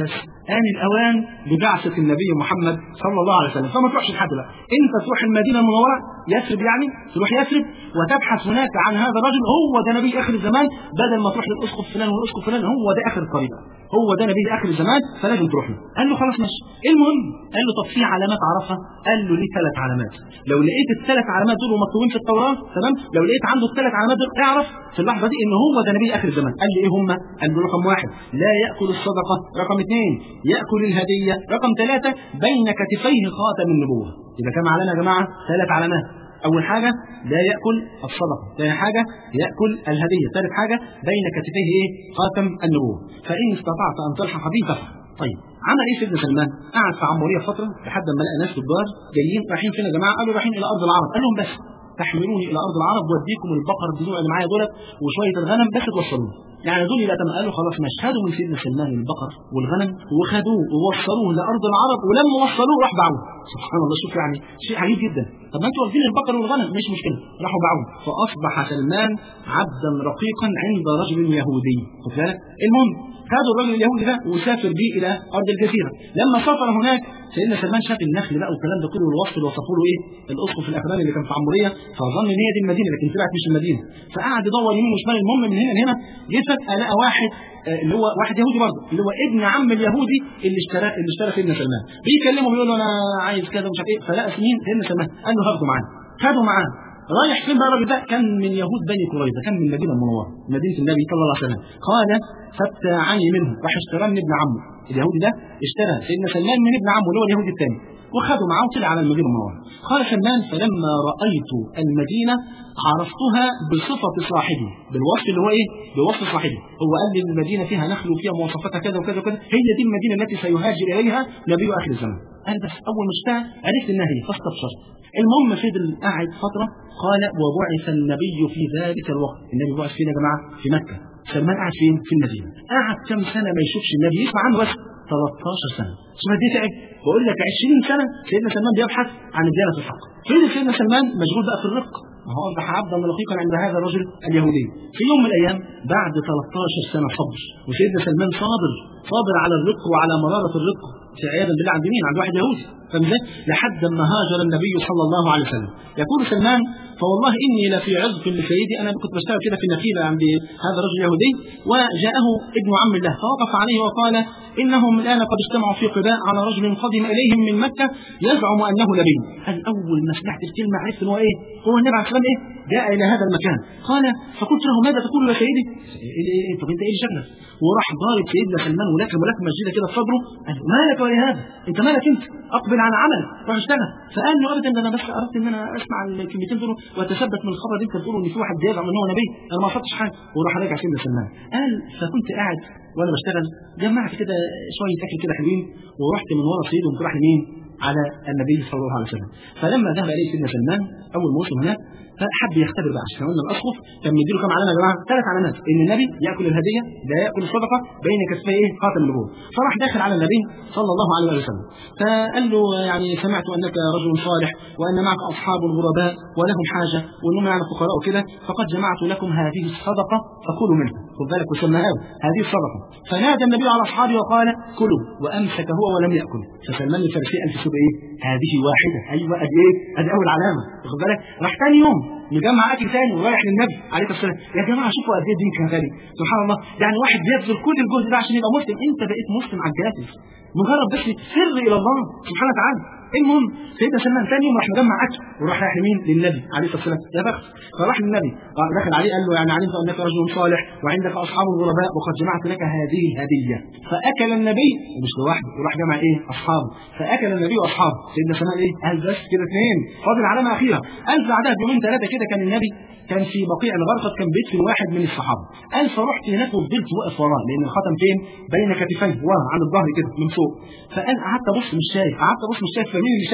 آن الأوان ببعثة النبي محمد صلى الله عليه وسلم فما تروحش لحد بقى أنت تروح المدينة المنورة يثرب يعني تروح يثرب وتبحث هناك عن هذا الرجل هو ده نبي آخر الزمان بدل ما تروح للأسقف فلان والأسقف فلان هو ده آخر الطريق هو ده نبي آخر الزمان فلازم تروح له قال له خلاص ماشي المهم قال له طب في علامات عرفها قال له ليه ثلاث علامات لو لقيت الثلاث علامات دول مكتوبين في التوراة تمام لو لقيت عنده الثلاث علامات دول اعرف في اللحظة دي ان هو ده نبي آخر الزمان قال لي ايه هم قال له رقم واحد لا يأكل الصدقة رقم اثنين يأكل الهدية رقم ثلاثة بين كتفيه خاتم النبوة يبقى كم علامة يا جماعة ثلاث علامات أول حاجة لا يأكل الصدقة ثاني حاجة يأكل الهدية ثالث حاجة بين كتفيه إيه؟ خاتم النبوة فإن استطعت أن تلحق به فافعل طيب عمل ايه سيدنا سلمان؟ قعد في عموريه فتره لحد ما لقى ناس كبار جايين رايحين فين يا جماعه؟ قالوا رايحين الى ارض العرب، قال لهم بس تحملوني الى ارض العرب واديكم البقر البذوع اللي معايا دولت وشويه الغنم بس توصلوني. يعني دول لا تم قالوا خلاص ماشي خدوا من سيدنا سلمان البقر والغنم وخدوه ووصلوه لارض العرب ولما وصلوه راح باعوه. سبحان الله شوف يعني شيء عجيب جدا. طب ما انتوا واخدين البقر والغنم مش مشكله راحوا باعوه فاصبح سلمان عبدا رقيقا عند رجل يهودي. خد بالك؟ المهم خدوا الرجل اليهودي ده وسافر بيه الى ارض الجزيره لما سافر هناك سيدنا سلمان شاف النخل بقى والكلام ده كله والوصف اللي وصفوا له ايه الاسقف الاخراني اللي كان في عموريه فظن ان هي دي المدينه لكن طلعت مش المدينه فقعد يدور يمين وشمال المهم من هنا لهنا جه فجاه لقى واحد آه، اللي هو واحد يهودي برضه اللي هو ابن عم اليهودي اللي اشترى اللي اشترى سيدنا سلمان بيكلمه بيقول له انا عايز كذا ومش عارف ايه فلقى سنين سيدنا سلمان قال له هاخده معانا خده معاه رايح فين بقى الراجل ده كان من يهود بني قريظه كان من المدينه المنوره مدينه النبي صلى الله عليه وسلم قال فابتاعني منه راح اشتراه من ابن عمه اليهودي ده اشترى سيدنا سلمان من ابن عمه اللي هو اليهودي الثاني وخده معاه وطلع على المدينه المنوره قال سلمان فلما رايت المدينه عرفتها بصفه صاحبي بالوصف اللي هو ايه بوصف صاحبي هو قال لي المدينه فيها نخل وفيها مواصفاتها كذا وكذا وكذا هي دي المدينه التي سيهاجر اليها نبي اخر الزمان قال بس اول ما اشتهى عرفت انها هي فاستبشرت المهم فضل قاعد فتره قال وبعث النبي في ذلك الوقت النبي بعث فين يا جماعه في مكه سلمان قاعد فين في المدينه قعد كم سنه ما يشوفش النبي يسمع عنه بس 13 سنه شوف قد ايه تعب بقول لك 20 سنه سيدنا سلمان بيبحث عن الديانه الحق فين سيدنا سلمان مشغول بقى في الرق ما هو اصبح عبدا رقيقا عند هذا الرجل اليهودي في يوم من الايام بعد 13 سنه صبر وسيدنا سلمان صابر صابر على الرق وعلى مراره الرق في عياذا بالله عند مين؟ عند واحد يهودي فاهم ازاي؟ لحد ما هاجر النبي صلى الله عليه وسلم يقول سلمان فوالله اني لفي عزق لسيدي انا كنت بشتغل كده في النخيله عند هذا الرجل اليهودي وجاءه ابن عم الله فوقف عليه وقال انهم الان قد اجتمعوا في قباء على رجل قدم اليهم من مكه يزعم انه نبي قال اول ما سمعت الكلمه عرفت ان هو ايه؟ هو النبي عليه السلام ايه؟ جاء الى هذا المكان قال فقلت له ماذا تقول يا سيدي؟ إيه إيه إيه طب انت ايه اللي شغلك؟ وراح ضارب سيدنا سلمان ولكن ولكن مسجده كده في صدره قال له مالك ولهذا؟ انت مالك انت؟ اقبل على عملك روح اشتغل فقال له ابدا ده انا بس اردت ان انا اسمع الكلمتين دول واتثبت من الخبر اللي انت بتقوله ان في واحد بيزعم ان هو نبي انا ما قصدتش حاجه وراح راجع سيدنا سلمان قال فكنت قاعد وانا بشتغل جمعت كده شويه اكل كده حلوين ورحت من ورا سيدي وقمت رايح لمين؟ على النبي صلى الله عليه وسلم فلما ذهب اليه سيدنا سلمان اول ما وصل هناك فحب يختبر بقى عشان قلنا الاسقف كان مديله كم علامه يا جماعه؟ ثلاث علامات ان النبي ياكل الهديه لا ياكل الصدقه بين كتفيه ايه؟ خاتم النبوه فراح داخل على النبي صلى الله عليه وسلم فقال له يعني سمعت انك رجل صالح وان معك اصحاب غرباء ولهم حاجه وانهم يعني فقراء وكده فقد جمعت لكم هذه الصدقه فكلوا منها خد بالك وسماها هذه الصدقه فنادى النبي على اصحابه وقال كلوا وامسك هو ولم ياكل فسلمان الفارسي قال في ايه؟ هذه واحده ايوه ادي ايه؟ ادي اول علامه واخد بالك؟ راح ثاني يوم مجمع اكل ثاني ورايح للنبي عليه الصلاه والسلام يا جماعه شوفوا قد ايه دين كان غالي سبحان الله يعني واحد بيبذل كل الجهد ده عشان يبقى مسلم انت بقيت مسلم على الجاهز مجرد بس سر الى الله سبحانه وتعالى المهم سيدنا سلمان ثاني يوم راح مجمع اكل وراح رايح لمين؟ للنبي عليه الصلاه والسلام يا بخت فراح للنبي دخل عليه قال له يعني علمت انك رجل صالح وعندك اصحاب غرباء وقد جمعت لك هذه الهديه فاكل النبي ومش لوحده وراح جمع ايه؟ اصحابه فاكل النبي واصحابه سيدنا سلمان ايه؟ قال بس كده اثنين فاضل علامه اخيره قال بعدها بيومين ثلاثه كده كان النبي كان في بقيع الغرفة كان بيدفن واحد من الصحابة قال فرحت هناك وفضلت واقف وراه لأن الختم فين؟ بين كتفيه وراه عند الظهر كده من فوق فقال قعدت أبص مش شايف قعدت أبص مش شايف فمين اللي شافه؟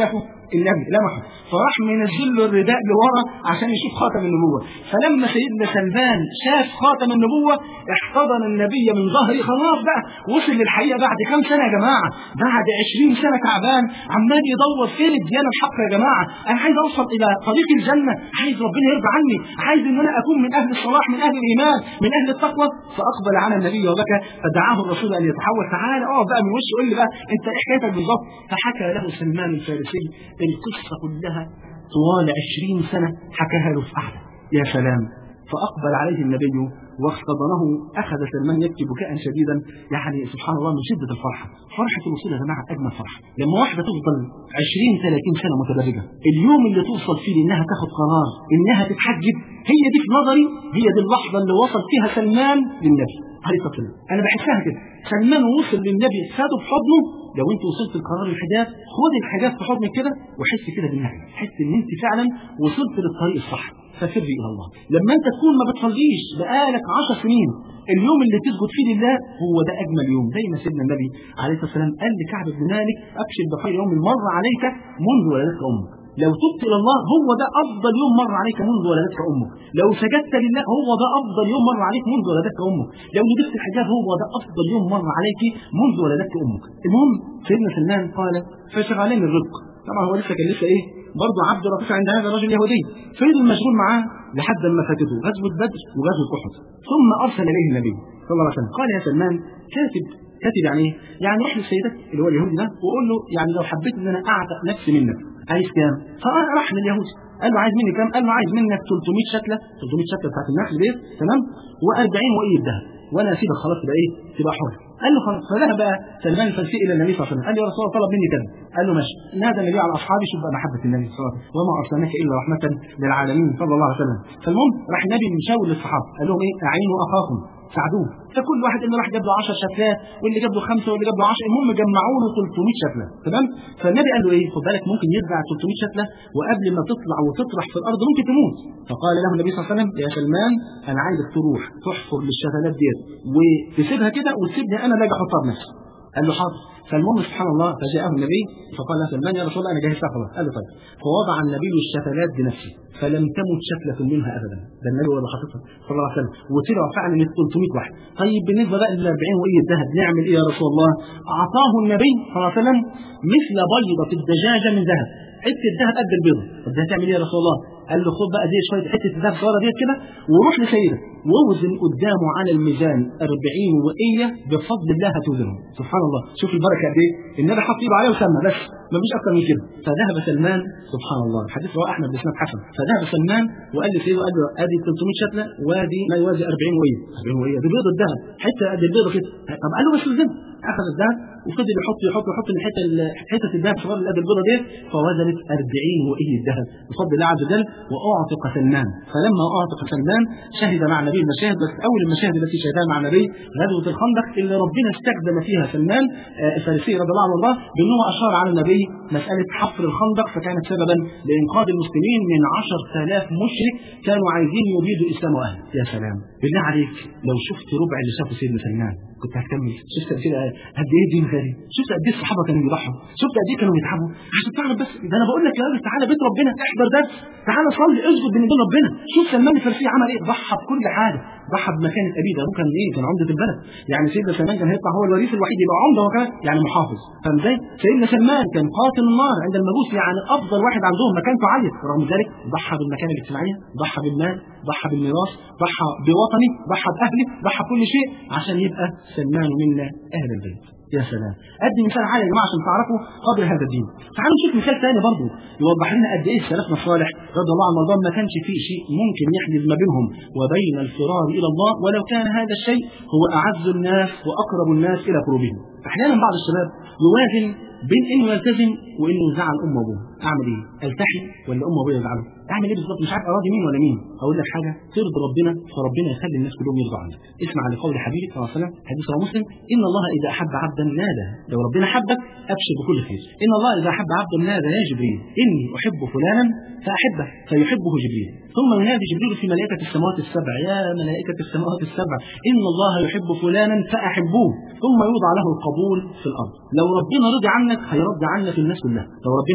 النبي لمحه فراح منزل له الرداء لورا عشان يشوف خاتم النبوة فلما سيدنا سلمان شاف خاتم النبوة احتضن النبي من ظهره خلاص بقى وصل للحقيقة بعد كام سنة يا جماعة بعد 20 سنة تعبان عمال يدور فين الديانة الحق يا جماعة أنا عايز أوصل إلى طريق الجنة عايز ربنا يرضى عني عايز إن أنا أكون من أهل الصلاح من أهل الإيمان من أهل التقوى فأقبل على النبي وبكى فدعاه الرسول أن يتحول تعالى اقف بقى من وشه قول لي بقى أنت إيه حكايتك بالظبط فحكى له سلمان الفارسي القصة كلها طوال 20 سنة حكاها له في قعدة يا سلام فأقبل عليه النبي واختبره أخذ سلمان يبكي بكاء شديدا يعني سبحان الله من شدة الفرحة فرحة الوصول يا جماعة أجمل فرحة لما واحدة تفضل 20 30 سنة متدرجة اليوم اللي توصل فيه إنها تاخد قرار إنها تتحجب هي دي في نظري هي دي اللحظة اللي وصل فيها سلمان للنبي عليه الصلاة والسلام أنا بحسها كده سلمان وصل للنبي خده في حضنه لو انت وصلت لقرار الحجاب خد الحجاب في حضنك كده وحس كده بالنهي حس ان انت فعلا وصلت للطريق الصح فسري الى الله لما انت تكون ما بتصليش بقالك عشر سنين اليوم اللي تسجد فيه لله هو ده اجمل يوم زي ما سيدنا النبي عليه الصلاه والسلام قال لكعب بن مالك ابشر بخير يوم مر عليك منذ ولدتك امك لو تبت الى الله هو ده افضل يوم مر عليك منذ ولدتك امك لو سجدت لله هو ده افضل يوم مر عليك منذ ولدتك امك لو لبست الحجاب هو ده افضل يوم مر عليك منذ ولدتك امك المهم سيدنا سلمان قال فشغلين الرزق طبعا هو لسه كان لسه ايه برضه عبد رفيع عند هذا الرجل اليهودي فضل مشغول معاه لحد ما فاتته غزوه بدر وغزوه احد ثم ارسل اليه النبي صلى الله عليه وسلم قال يا سلمان كاتب كاتب يعني ايه؟ يعني روح للسيدة اللي هو اليهودي ده وقول له يعني لو حبيت ان انا اعتق نفسي منك عايز كام؟ فراح لليهودي قال له عايز مني كام؟ قال له عايز منك 300 شكله 300 شكله بتاعت النخل ديت تمام؟ و40 وقيه ذهب وانا اسيبك خلاص تبقى ايه؟ تبقى حر. قال له خلاص فذهب بقى سلمان الفارسي الى النبي صلى الله عليه وسلم قال له يا رسول الله طلب مني كذا قال له ماشي نادى النبي على اصحابه شوف بقى محبه النبي صلى الله عليه وسلم وما ارسلناك الا رحمه للعالمين صلى الله عليه وسلم فالمهم راح النبي مشاور للصحابه قال لهم ايه اعينوا اخاكم ساعدوه فكل واحد اللي راح جاب له 10 شكلات واللي جاب له خمسه واللي جاب له 10 المهم جمعوا له 300 شكله تمام فالنبي قال له ايه خد بالك ممكن يرجع 300 شكله وقبل ما تطلع وتطرح في الارض ممكن تموت فقال له النبي صلى الله عليه وسلم يا سلمان انا عايزك تروح تحفر للشتلات ديت وتسيبها كده وتسيبني انا اللي اجي احطها بنفسي قال له حاضر فالمهم سبحان الله فجاءه النبي فقال له سلمان يا رسول الله انا جهزتها خلاص قال له طيب فوضع النبي الشتلات بنفسه فلم تمت شكلة منها ابدا ده النبي هو اللي حاططها صلى الله عليه وسلم وطلعوا فعلا ال 300 واحد طيب بالنسبه بقى لل 40 وقيه الذهب نعمل ايه يا رسول الله؟ اعطاه النبي صلى الله عليه وسلم مثل بيضه الدجاجه من ذهب حته الذهب قد البيضه طب ده هتعمل ايه يا رسول الله؟ قال له خد بقى دي شويه حته الذهب صغيره ديت كده وروح لسيدك واوزن قدامه على الميزان 40 وقيه بفضل الله هتوزنهم سبحان الله شوف البركه قد ايه النبي حط ايده عليه وسمى بس ما فيش اكتر من كده فذهب سلمان سبحان الله الحديث رواه احمد باسناد حسن فذهب سلمان وقال لسيده قال له ادي 300 شتله وادي ما يوازي 40 وقيه 40 وقيه دي بيضه الذهب حته قد البيضه كده طب قال له بس وزن اخذ الذهب وفضل يحط يحط يحط الحته حته الذهب صغيره اللي قد البيضه ديت فوزنت 40 وقيه الذهب بفضل الله عز وجل واعتق سلمان فلما اعتق سلمان شهد مع النبي المشاهد بس اول المشاهد التي شهدها مع النبي غزوه الخندق اللي ربنا استخدم فيها سلمان الفارسي رضي الله عنه وارضاه بانه اشار على النبي مساله حفر الخندق فكانت سببا لانقاذ المسلمين من 10000 مشرك كانوا عايزين يبيدوا اسلام اهله يا سلام بالله عليك لو شفت ربع اللي شافه سيدنا سلمان كنت هتكمل شفت كده قد ايه دين غالي شفت قد ايه الصحابه كانوا بيضحوا شفت قد ايه كانوا بيتعبوا عشان تعرف بس ده انا بقول لك يا راجل تعالى بيت ربنا احضر درس تعالى صلي اسجد بين ايدين ربنا شوف سلمان الفارسي عمل ايه ضحى بكل حاجه ضحى بمكانه ابيه ده ابوه كان ايه كان عمده البلد يعني سيدنا سلمان كان هيطلع هو الوريث الوحيد يبقى عمده وكان يعني محافظ فاهم ازاي سيدنا سلمان كان قاتل النار عند المجوس يعني افضل واحد عندهم مكانته عاليه ورغم ذلك ضحى بالمكانه الاجتماعيه ضحى بالمال ضحى بالميراث ضحى بوطني ضحى باهله ضحى بكل شيء عشان يبقى سلمان منا اهل البيت يا سلام ادي مثال عالي يا جماعه عشان تعرفوا قدر هذا الدين تعالوا نشوف مثال ثاني برضه يوضح لنا قد ايه سلفنا الصالح رضي الله عنه وارضاهم ما كانش فيه شيء ممكن يحدث ما بينهم وبين الفرار الى الله ولو كان هذا الشيء هو اعز الناس واقرب الناس الى قلوبهم احيانا بعض الشباب يوازن بين انه يلتزم وانه يزعل امه وابوه اعمل ايه التحي ولا امه وابويا يزعلوا اعمل ايه بالظبط مش عارف اراضي مين ولا مين اقول لك حاجه ترضي ربنا فربنا يخلي الناس كلهم يرضوا عنك اسمع لقول حبيبك صلى الله عليه وسلم حديث رواه مسلم ان الله اذا احب عبدا نادى لو ربنا حبك ابشر بكل خير ان الله اذا احب عبدا نادى يا جبريل اني احب فلانا فاحبه فيحبه جبريل ثم ينادي جبريل في ملائكه السماوات السبع يا ملائكه السماوات السبع ان الله يحب فلانا فاحبوه ثم يوضع له القبول في الارض لو ربنا رضي عنك هيرضي عنك الناس كلها لو ربنا حبك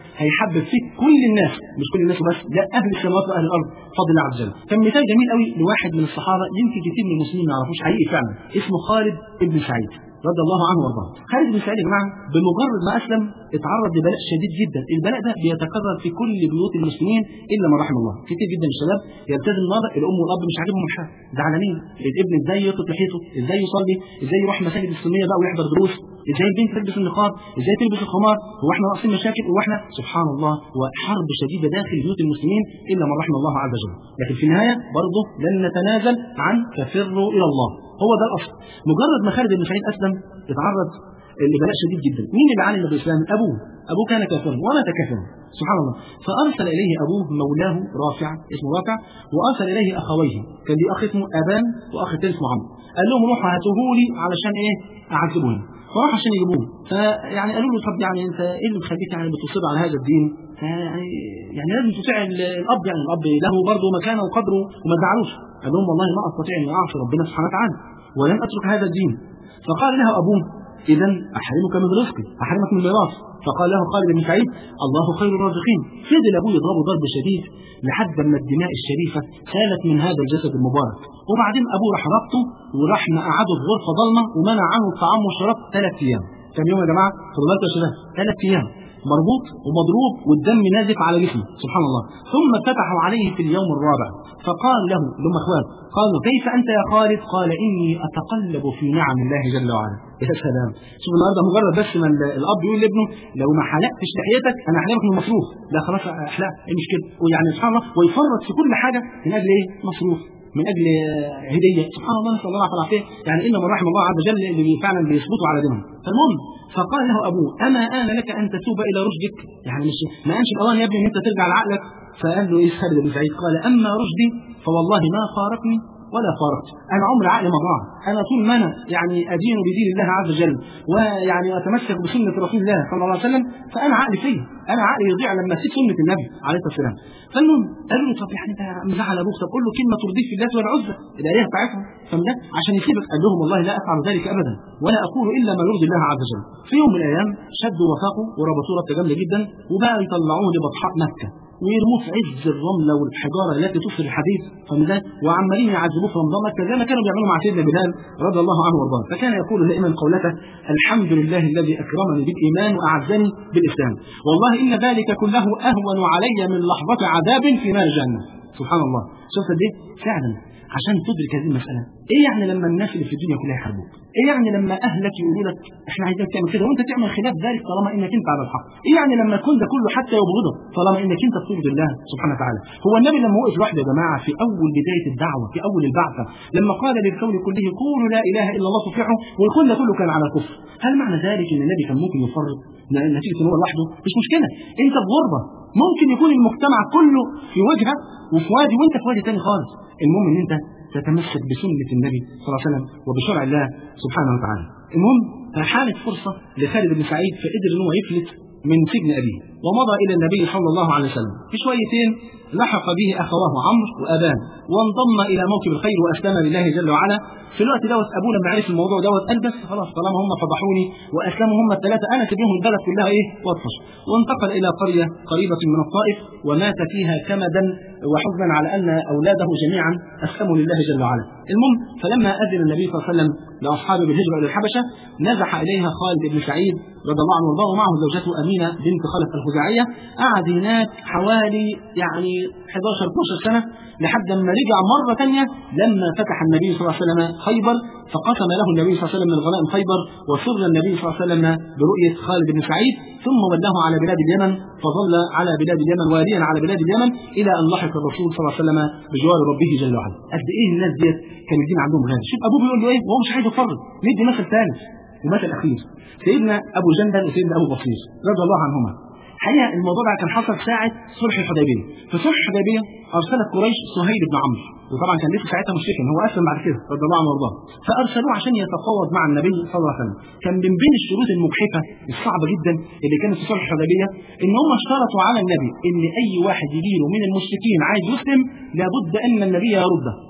هيحبب فيك كل الناس مش كل الناس بس لا اهل السماوات واهل الارض بفضل الله عز وجل كان مثال جميل قوي لواحد من الصحابه يمكن كتير من المسلمين ما يعرفوش حقيقي فعلا اسمه خالد بن سعيد رضي الله عنه وارضاه خالد بن سعيد يا جماعه بمجرد ما اسلم اتعرض لبلاء شديد جدا البلاء ده بيتكرر في كل بيوت المسلمين الا من رحم الله كتير جدا الشباب يلتزم النهارده الام والاب مش عاجبهم الحال زعلانين الابن ازاي يطلق لحيته ازاي يصلي ازاي يروح مساجد السنيه بقى ويحضر دروس ازاي البنت تلبس النقاب ازاي تلبس الخمار هو احنا ناقصين مشاكل هو احنا سبحان الله وحرب شديده داخل بيوت المسلمين الا من رحم الله عز وجل لكن في النهايه برضه لن نتنازل عن ففروا الى الله هو ده الاصل مجرد ما خالد بن سعيد اسلم اتعرض لبلاء شديد جدا مين اللي علم بالاسلام ابوه ابوه كان كافرا ومات كافرا سبحان الله فارسل اليه ابوه مولاه رافع اسمه رافع وارسل اليه اخويه كان ليه اخ اسمه ابان واخ تاني اسمه عمرو قال لهم روحوا هاتوه لي علشان ايه اعذبهم فراح عشان يجيبوه فيعني قالوا له طب يعني انت ايه اللي مخليك يعني بتصر على هذا الدين فيعني يعني لازم تطيع الاب يعني الاب له برضه مكانه وقدره وما تزعلوش قال لهم والله ما استطيع ان اعصي ربنا سبحانه وتعالى ولن اترك هذا الدين فقال له ابوه اذا احرمك من رزقي احرمك من ميراث فقال له خالد بن سعيد الله خير الرازقين فضل ابوه يضربه ضرب شديد لحد ما الدماء الشريفه سالت من هذا الجسد المبارك وبعدين ابوه راح ربطه وراح مقعده في غرفه ضلمه ومنع عنه الطعام والشراب ثلاث ايام كم يوم يا جماعه خدوا بالكم يا شباب ثلاث ايام مربوط ومضروب والدم نازف على جسمه سبحان الله ثم فتحوا عليه في اليوم الرابع فقال له لهم اخوان قالوا كيف انت يا خالد قال اني اتقلب في نعم الله جل وعلا يا سلام شوف النهارده مجرد بس ما الاب يقول لابنه لو ما حلقتش لحيتك انا احلقك من المصروف لا خلاص احلق ايه مشكله ويعني سبحان الله ويفرط في كل حاجه من اجل ايه مصروف من اجل هديه سبحان الله نسال الله العافيه يعني ان من رحم الله عز وجل اللي فعلا بيثبتوا على دينهم فالمهم فقال له ابوه اما ان لك ان تتوب الى رشدك يعني مش ما انش الاوان يا ابني ان انت ترجع لعقلك فقال له ايه خالد بن سعيد قال اما رشدي فوالله ما فارقني ولا فارقت انا عمري عقلي ما ضاع انا طول ما انا يعني ادين بدين الله عز وجل ويعني اتمسك بسنه رسول الله صلى الله عليه وسلم فانا عقلي فيه انا عقلي يضيع لما اسيب سنه النبي عليه الصلاه والسلام فالمهم قالوا له طب يعني انت مزعل ابوك طب قول له كلمه ترضيك في الله والعزى الايه بتاعتهم فده عشان يسيبك قال لهم والله لا افعل ذلك ابدا ولا اقول الا ما يرضي الله عز وجل في يوم من الايام شدوا وثاقوا وربطوه ربطه جامده جدا وبقى يطلعوه لبطحاء مكه ويرموه في عز الرملة والحجارة التي تصل الحديد فمن وعمالين يعذبوه في رمضان مكة زي ما كانوا بيعملوا مع سيدنا بلال رضي الله عنه وارضاه فكان يقول دائما قولته الحمد لله الذي أكرمني بالإيمان وأعزني بالإسلام والله إن ذلك كله أهون علي من لحظة عذاب في نار جهنم سبحان الله شوف دي فعلا عشان تدرك هذه المسألة ايه يعني لما الناس اللي في الدنيا كلها يحاربوك ايه يعني لما اهلك يقولوا لك احنا عايزينك تعمل كده وانت تعمل خلاف ذلك طالما انك انت على الحق ايه يعني لما يكون ده كله حتى يبغضك طالما انك انت بترضي الله سبحانه وتعالى هو النبي لما وقف لوحده يا جماعه في اول بدايه الدعوه في اول البعثه لما قال للكون كله قولوا لا اله الا الله تفلحوا والكل كله كان على كفر هل معنى ذلك ان النبي كان ممكن يفرط نتيجه ان هو لوحده مش مشكله انت في غربه ممكن يكون المجتمع كله في وجهه وفي وادي وانت في وادي تاني خالص المهم ان انت تتمسك بسنة النبي صلى الله عليه وسلم وبشرع الله سبحانه وتعالى المهم فحانت فرصة لخالد بن سعيد فقدر ان هو يفلت من سجن أبيه ومضى إلى النبي صلى الله عليه وسلم في شويتين لحق به أخواه عمرو وأبان وانضم إلى موكب الخير وأسلم لله جل وعلا في الوقت دوت أبوه لما عرف الموضوع دوت قال بس خلاص طالما هم فضحوني وأسلموا هم الثلاثة أنا سيبهم البلد كلها إيه واطفش وانتقل إلى قرية قريبة من الطائف ومات فيها كمدا وحزنا على أن أولاده جميعا أسلموا لله جل وعلا المهم فلما أذن النبي صلى الله عليه وسلم لأصحابه بالهجرة إلى الحبشة نزح إليها خالد بن سعيد رضي الله عنه وارضاه ومعه زوجته أمينة بنت خلف الخزاعية قعد هناك حوالي يعني 11 12 سنة لحد ما رجع مرة ثانية لما فتح النبي صلى الله عليه وسلم خيبر فقسم له النبي صلى الله عليه وسلم من غنائم خيبر وسر النبي صلى الله عليه وسلم برؤية خالد بن سعيد ثم ولاه على بلاد اليمن فظل على بلاد اليمن واليا على بلاد اليمن إلى أن لحق الرسول صلى الله عليه وسلم بجوار ربه جل وعلا قد إيه الناس ديت كان الدين عندهم غالي شوف أبوه بيقول له إيه وهو مش عايز يفرط ندي مثل ثالث ومثل أخير سيدنا أبو جندل وسيدنا أبو بصير رضي الله عنهما الحقيقه الموضوع ده كان حصل ساعه صلح الحديبيه في صلح الحديبيه ارسلت قريش سهيل بن عمرو وطبعا كان لسه ساعتها مشركا هو اسلم بعد كده رضي الله عنه وارضاه فارسلوه عشان يتفاوض مع النبي صلى الله عليه وسلم كان من بين الشروط المجحفه الصعبه جدا اللي كانت في صلح الحديبيه ان هم اشترطوا على النبي ان اي واحد يجي له من المشركين عايز يسلم لابد ان النبي يرده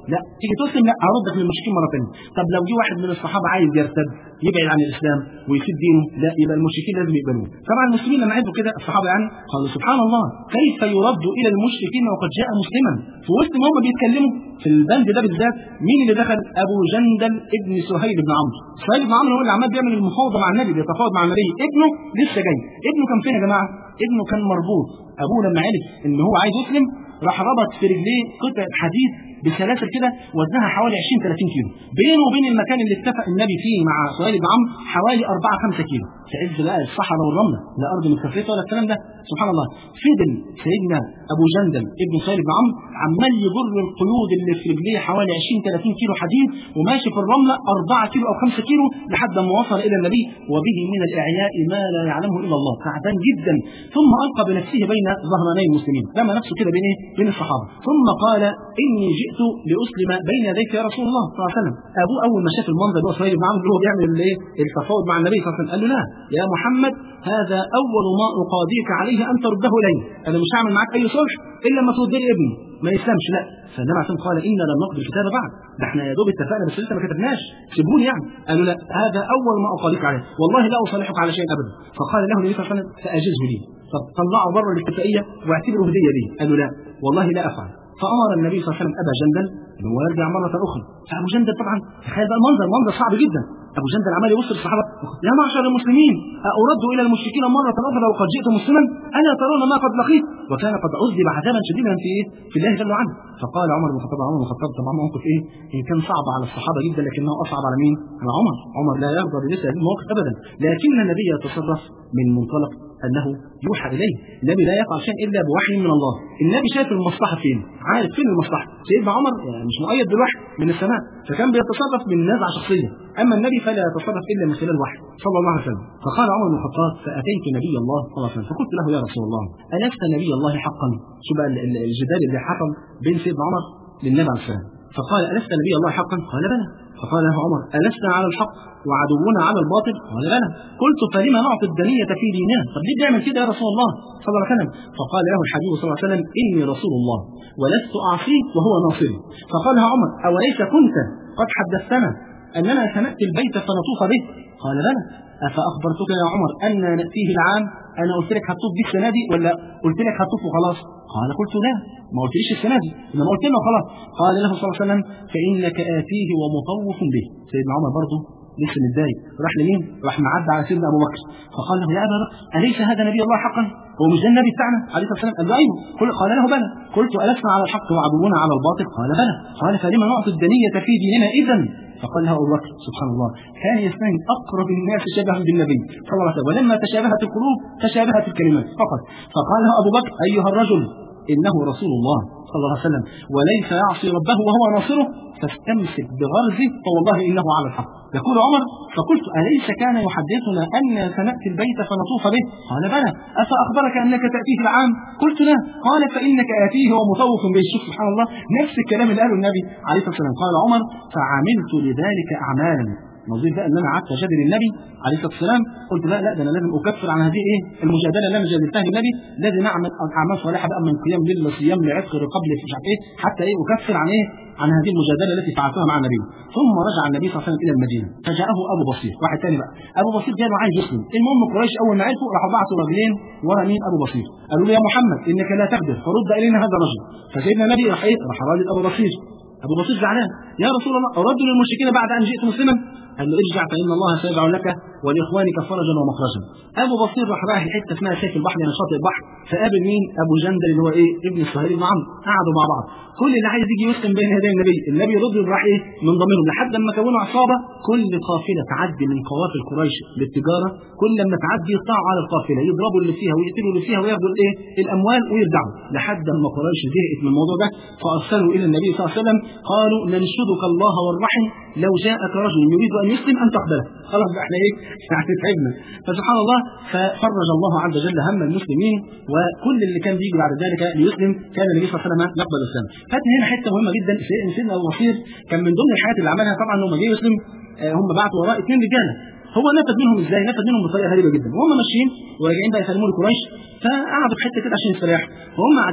لا تيجي تسلم لا هردك للمشركين مره ثانيه طب لو جه واحد من الصحابه عايز يرتد يبعد عن الاسلام ويسيب دينه لا يبقى المشركين لازم يقبلوه طبعا المسلمين لما عرفوا كده الصحابه يعني قالوا سبحان الله كيف يرد الى المشركين وقد جاء مسلما في وسط ما هم بيتكلموا في البند ده بالذات مين اللي دخل ابو جندل ابن سهيل بن عمرو سهيل بن عمرو هو اللي عمال بيعمل المفاوضه مع النبي بيتفاوض مع النبي ابنه لسه جاي ابنه كان فين يا جماعه ابنه كان مربوط ابوه لما عرف ان هو عايز يسلم راح ربط في رجليه قطع حديد بسلاسل كده وزنها حوالي 20 30 كيلو بينه وبين المكان اللي اتفق النبي فيه مع سهيل بن عمرو حوالي 4 5 كيلو في عز بقى الصحراء والرمله لا ارض متكفيه ولا الكلام ده سبحان الله فضل سيدنا ابو جندل ابن سهيل بن عمرو عمال يجر القيود اللي في رجليه حوالي 20 30 كيلو حديد وماشي في الرمله 4 كيلو او 5 كيلو لحد ما وصل الى النبي وبه من الاعياء ما لا يعلمه الا الله تعبان جدا ثم القى بنفسه بين ظهراني المسلمين رمى نفسه كده بين ايه؟ بين الصحابه ثم قال اني جئت لاسلم بين يديك يا رسول الله صلى الله عليه وسلم ابوه اول ما شاف المنظر اللي هو سهيل بن عمرو اللي هو بيعمل الايه؟ التفاوض مع النبي صلى الله عليه وسلم قال له لا يا محمد هذا اول ما اقاضيك عليه ان ترده الي انا مش هعمل معاك اي صلح الا لما ترد لي ابني ما يسلمش لا فالنبي عليه قال ان لم نقضي الكتاب بعد ده احنا يا دوب اتفقنا بس لسه ما كتبناش سيبوني يعني قالوا لا هذا اول ما اقاضيك عليه والله لا اصالحك على شيء ابدا فقال له النبي صلى الله عليه وسلم فاجزه لي طب طلعوا بره الاتفاقيه واعتبره هديه لي قالوا لا والله لا افعل فامر النبي صلى الله عليه وسلم ابا جندل ان هو يرجع مره اخرى فابو جندل طبعا تخيل بقى المنظر منظر صعب جدا ابو جندل عمال يبص للصحابه يا معشر المسلمين أرد الى المشركين مره اخرى وقد جئت مسلما الا ترون ما قد لقيت وكان قد عذب عذابا شديدا في ايه؟ في الله جل وعلا فقال عمر بن الخطاب عمر بن الخطاب طبعا موقف ايه؟ ان كان صعب على الصحابه جدا لكنه اصعب على مين؟ على عمر عمر لا يرضى بمثل هذه المواقف ابدا لكن النبي يتصرف من منطلق انه يوحى اليه النبي لا يفعل شيئا الا بوحي من الله النبي شايف المصلحه فين عارف فين المصلحه سيدنا عمر يعني مش مؤيد بالوحي من السماء فكان بيتصرف من نزعه شخصيه اما النبي فلا يتصرف الا من خلال الوحي صلى الله عليه وسلم فقال عمر بن الخطاب فاتيت نبي الله صلى الله عليه وسلم فقلت له يا رسول الله الست نبي الله حقا شو بقى الجدال اللي حصل بين سيدنا عمر للنبي عليه السلام فقال الست نبي الله حقا قال بلى فقال له عمر ألسنا على الحق وعدونا على الباطل قال بلى قلت فلما نعطي الدنية في ديننا طب ليه بيعمل كده يا رسول الله صلى الله عليه وسلم فقال له الحبيب صلى الله عليه وسلم إني رسول الله ولست أعصيك وهو ناصري فقال له عمر أوليس كنت قد حدثتنا أننا سنأتي البيت فنطوف به قال بلى أفأخبرتك يا عمر أن نأتيه العام أنا قلت لك هتطوف بيه السنة دي ولا قلت لك هتطوف وخلاص قال قلت لا ما قلتليش السنة دي إنما قلت له خلاص قال له صلى الله عليه وسلم فإنك آتيه ومطوف به سيدنا عمر برضه لسه متضايق راح لمين؟ راح معدى على سيدنا ابو بكر فقال له يا ابا بكر اليس هذا نبي الله حقا؟ هو مش ده النبي بتاعنا عليه الصلاه والسلام؟ قال له ايوه قال له بلى قلت السنا على الحق وعدونا على الباطل؟ قال بلى قال فلما نعطي الدنيه في ديننا اذا فقال له ابو بكر سبحان الله كان يستعين اقرب الناس شبها بالنبي صلى الله عليه وسلم ولما تشابهت القلوب تشابهت الكلمات فقط فقال له ابو بكر ايها الرجل انه رسول الله صلى الله عليه وسلم وليس يعصي ربه وهو ناصره فاستمسك بغرزه فوالله انه على الحق يقول عمر فقلت اليس كان يحدثنا ان سناتي البيت فنطوف به قال بلى افاخبرك انك تاتيه العام قلت لا قال فانك اتيه ومطوف به شوف سبحان الله نفس الكلام اللي قاله النبي عليه الصلاه والسلام قال عمر فعملت لذلك اعمالا نظير بقى ان انا قعدت اجادل النبي عليه الصلاه والسلام قلت لا لا ده انا لازم اكفر عن هذه ايه المجادله اللي انا جادلتها النبي لازم اعمل اعمال صالحه بقى من قيام ليل لصيام لعتق رقاب مش عارف ايه حتى ايه اكفر عن ايه عن هذه المجادله التي فعلتها مع النبي ثم رجع النبي صلى الله عليه وسلم الى المدينه فجاءه ابو بصير واحد ثاني بقى ابو بصير جاء عايز يسلم المهم قريش اول ما عرفوا راحوا بعثوا رجلين ورا مين ابو بصير قالوا له يا محمد انك لا تقدر فرد الينا هذا الرجل فسيدنا النبي راح ايه راح راجل ابو بصير ابو بصير زعلان يا رسول الله ارد للمشركين بعد ان جئت مسلما قال له ارجع فان الله سيجعل لك ولاخوانك فرجا ومخرجا ابو بصير راح رايح حته اسمها سيف البحر يعني شاطئ البحر فقابل مين ابو جندل اللي هو ايه ابن سهيل بن عمرو قعدوا مع بعض كل اللي عايز يجي يسلم بين يدي النبي النبي يرد راح ايه من ضمنهم لحد ما كونوا عصابه كل قافله تعدي من قوافل قريش للتجاره كل لما تعدي يقطعوا على القافله يضربوا اللي فيها ويقتلوا اللي فيها وياخدوا الايه الاموال ويرجعوا لحد ما قريش زهقت من الموضوع ده فارسلوا الى النبي صلى الله عليه وسلم قالوا ننشدك الله والرحم لو جاءك رجل يريد ان يسلم ان تقبله خلاص بقى احنا ايه يعني تعبنا فسبحان الله ففرج الله عز وجل هم المسلمين وكل اللي كان بيجي بعد ذلك ليسلم كان النبي صلى الله عليه وسلم يقبل الاسلام فاتنا هنا حته مهمه جدا سيدنا ابو بصير كان من ضمن الحاجات اللي عملها طبعا لما جه يسلم هم بعتوا وراء اثنين رجاله هو نفذ منهم ازاي؟ نفذ منهم بطريقه غريبه جدا وهم ماشيين وراجعين بقى يسلموا لقريش فقعدوا في حته كده عشان يستريحوا وهم قاعدين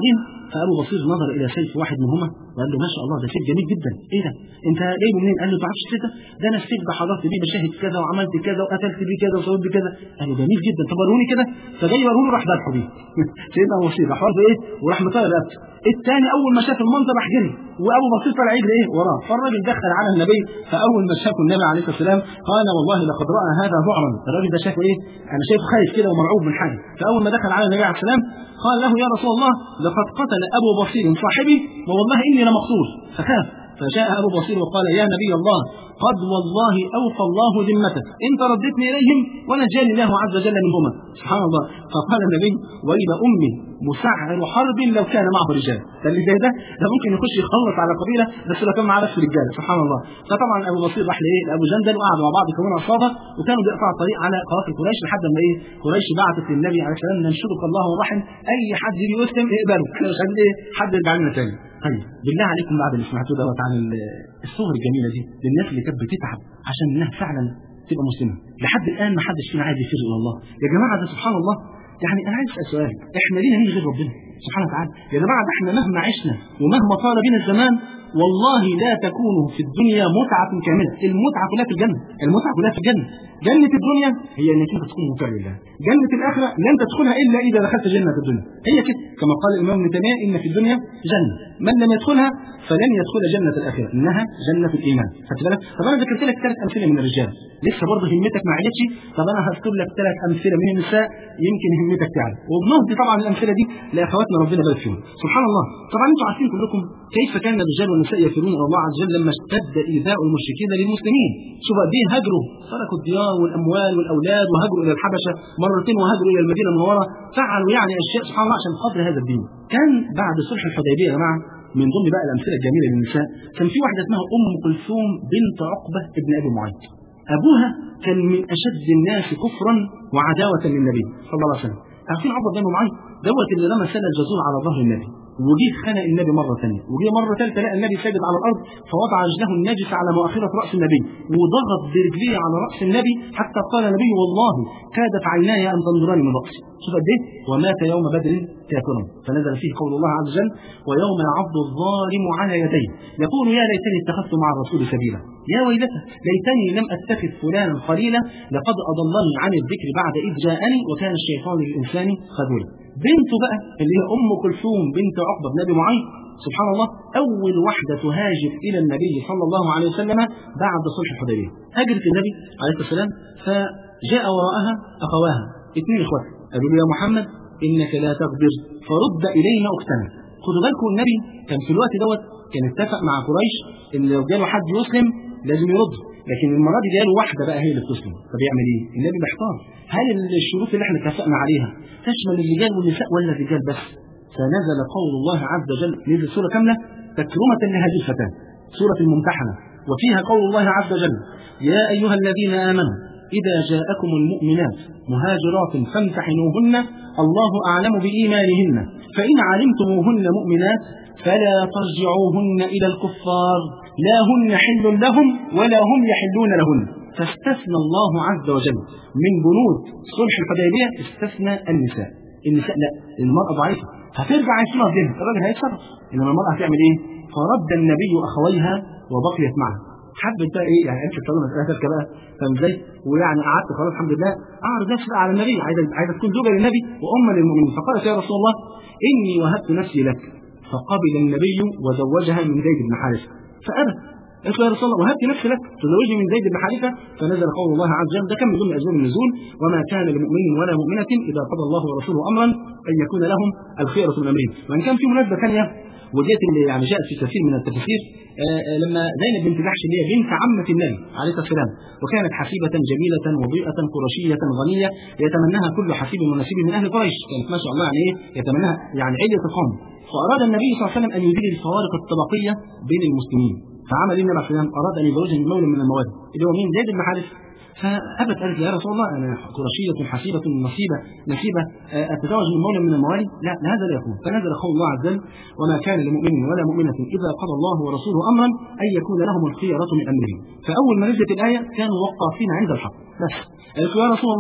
فابو بصير نظر الى سيف واحد منهما وقال له ما شاء الله ده سيف جميل جدا ايه ده انت جايبه منين قال له ما تعرفش السيف ده ده انا السيف ده حضرت بيه بشاهد كذا وعملت كذا وقتلت بيه كذا وسويت بيه كذا قال له جميل جدا طب وروني كده فجاي وروني راح ذبحه بيه سيدنا ابو بصير راح واخده ايه وراح مطير رقبته الثاني اول ما شاف المنظر راح جري وابو بصير طلع يجري ايه وراه فالراجل دخل على النبي فاول ما شافه النبي عليه الصلاه والسلام قال والله لقد راى هذا ذعرا الراجل ده شافه ايه انا شايفه خايف كده ومرعوب من حاجه فاول ما دخل على النبي عليه السلام قال له يا رسول الله لقد قتل ابو بصير صاحبي ووالله اني لمقتول فخاف فجاء ابو بصير وقال يا نبي الله قد والله اوفى الله ذمتك انت ردتني اليهم ونجاني الله عز وجل منهما سبحان الله فقال النبي ويل امي مسعر حرب لو كان معه رجال ده اللي زي ده ده ممكن يخش يخلص على قبيله بس لو كان معاه بس رجاله سبحان الله فطبعا ابو بصير راح لايه لابو جندل وقعدوا مع بعض يكونوا عصابه وكانوا بيقطعوا الطريق على قوافل قريش لحد ما ايه قريش بعثت للنبي عليه السلام ننشدك الله ورحم اي حد يجي يسلم اقبله احنا مش عايزين ايه حد يرجع لنا تاني طيب بالله عليكم بعد اللي سمعتوه دوت عن الصور الجميله دي للناس اللي كانت بتتعب عشان انها فعلا تبقى مسلمه لحد الان ما حدش فينا عايز يفر الى الله يا جماعه ده سبحان الله يعني انا عايز اسال سؤال احنا لينا مين غير ربنا سبحانه وتعالى يا جماعه ده احنا مهما عشنا ومهما طال بنا الزمان والله لا تكون في الدنيا متعة كاملة المتعة كلها في الجنة المتعة كلها في الجنة جنة الدنيا هي انك انت تكون مطيع لله جنة الآخرة لن تدخلها إلا إذا دخلت جنة الدنيا هي كده كما قال الإمام ابن تيمية إن في الدنيا جنة من لم يدخلها فلن يدخل جنة الآخرة إنها جنة الإيمان خدت بالك طب أنا ذكرت لك ثلاث أمثلة من الرجال لسه برضه همتك ما علتش طب أنا هذكر لك ثلاث أمثلة من النساء يمكن همتك تعلى وبنهدي طبعا الأمثلة دي لأخواتنا ربنا يبارك فيهم سبحان الله طبعا أنتم عارفين كلكم كيف كان الرجال والنساء يفرون الى الله عز وجل لما اشتد ايذاء المشركين للمسلمين شوف قد ايه هاجروا تركوا الديار والاموال والاولاد وهاجروا الى الحبشه مرتين وهاجروا الى المدينه المنوره فعلوا يعني اشياء سبحان الله عشان خاطر هذا الدين كان بعد صلح الحديبيه يا جماعه من ضمن بقى الامثله الجميله للنساء كان في واحده اسمها ام كلثوم بنت عقبه ابن ابي معيط ابوها كان من اشد الناس كفرا وعداوه للنبي صلى الله عليه وسلم عارفين عقبه بن معيط دوت اللي رمى سنه الجزور على ظهر النبي وجه خنق النبي مرة ثانية وجه مرة ثالثة لقى النبي ساجد على الأرض فوضع رجله النجس على مؤخرة رأس النبي وضغط برجليه على رأس النبي حتى قال النبي والله كادت عيناي أن تنظراني من رأسي شوف قد إيه ومات يوم بدر كافرا فنزل فيه قول الله عز وجل ويوم يعض الظالم على يديه يقول يا ليتني اتخذت مع الرسول سبيلا يا ويلتى ليتني لم اتخذ فلانا خليلا لقد اضلني عن الذكر بعد اذ جاءني وكان الشيطان للانسان خذولا بنته بقى اللي هي ام كلثوم بنت عقبه بن ابي معيط سبحان الله اول واحده تهاجر الى النبي صلى الله عليه وسلم بعد صلح الحديبيه هاجرت النبي عليه الصلاه والسلام فجاء وراءها اخواها اثنين اخوات قالوا له يا محمد انك لا تغدر فرد الينا اختنا خدوا بالكم النبي كان في الوقت دوت كان اتفق مع قريش ان لو جاله حد يسلم لازم يرد لكن المره دي جاله واحده بقى هي اللي بتسلم طب يعمل ايه؟ النبي محتار هل الشروط اللي احنا اتفقنا عليها تشمل الرجال والنساء ولا الرجال بس؟ فنزل قول الله عز وجل نزل سوره كامله تكرمه لهذه الفتاه سوره الممتحنه وفيها قول الله عز وجل يا ايها الذين امنوا إذا جاءكم المؤمنات مهاجرات فامتحنوهن الله أعلم بإيمانهن فإن علمتموهن مؤمنات فلا ترجعوهن إلى الكفار لا هن حل لهم ولا هم يحلون لهن فاستثنى الله عز وجل من بنود صلح الحديبية استثنى النساء النساء لا المرأة ضعيفة هترجع يسمع دينها الراجل هيتصرف إنما المرأة هتعمل إيه؟ فرد النبي أخويها وبقيت معه حبت بقى ايه يعني انت تقول مسألة بقى فاهم ازاي؟ ويعني قعدت خلاص الحمد لله اعرض نفسي بقى على النبي عايزه عايزه تكون زوجه للنبي وام للمؤمنين فقالت يا رسول الله اني وهبت نفسي لك فقبل النبي وزوجها من زيد بن حارثه فابى قالت له يا رسول الله وهبت نفسي لك تزوجني من زيد بن حارثه فنزل قول الله عز وجل ده كان من ضمن اسباب النزول وما كان لمؤمن ولا مؤمنه اذا قضى الله ورسوله امرا ان يكون لهم الخيره من امرهم وان كان في مناسبه ثانيه وديت اللي يعني جاءت في كثير من التفاسير آآ آآ لما زينب بنت جحش اللي هي بنت عمة النبي عليه الصلاه والسلام وكانت حسيبة جميلة وضيئة قرشية غنية يتمناها كل حسيب ونسيب من اهل قريش كانت ما شاء الله يعني ايه يتمناها يعني علية القوم فاراد النبي صلى الله عليه وسلم ان يزيل الفوارق الطبقية بين المسلمين فعمل النبي عليه الصلاه اراد ان يزوجها من مولى من الموالد اللي هو مين زيد بن حارث فأبت قالت يا رسول الله أنا قرشية حسيبة نصيبة نسيبة أتزوج من مولى من الموالي لا هذا لا يكون فنزل قول الله عز وجل وما كان لمؤمن ولا مؤمنة إذا قضى الله ورسوله أمرا أن يكون لهم الخيرة من أمرهم فأول ما نزلت الآية كانوا وقافين عند الحق بس قالت يا رسول الله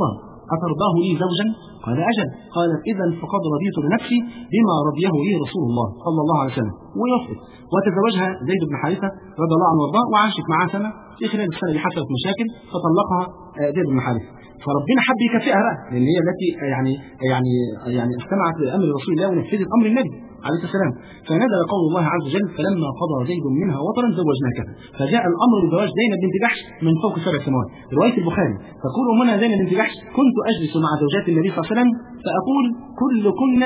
أترضاه لي زوجا؟ قال أجل قالت إذا فقد رضيت لنفسي بما رضيه لي رسول الله صلى الله عليه وسلم ويوافقت وتزوجها زيد بن حارثة رضي الله عنه وارضاه وعاشت معها سنة في خلال السنة دي حصلت مشاكل فطلقها آه، زيد بن حارثة فربنا حب يكافئها بقى لان هي التي يعني يعني يعني استمعت لامر رسول الله ونفذت امر النبي عليه الصلاه والسلام فنزل قول الله عز وجل فلما قضى زيد منها وطرا زوجناك فجاء الامر بزواج زينب بنت جحش من فوق سبع سماوات روايه البخاري تقول امنا زينب بنت جحش كنت اجلس مع زوجات النبي صلى الله عليه وسلم فاقول كلكن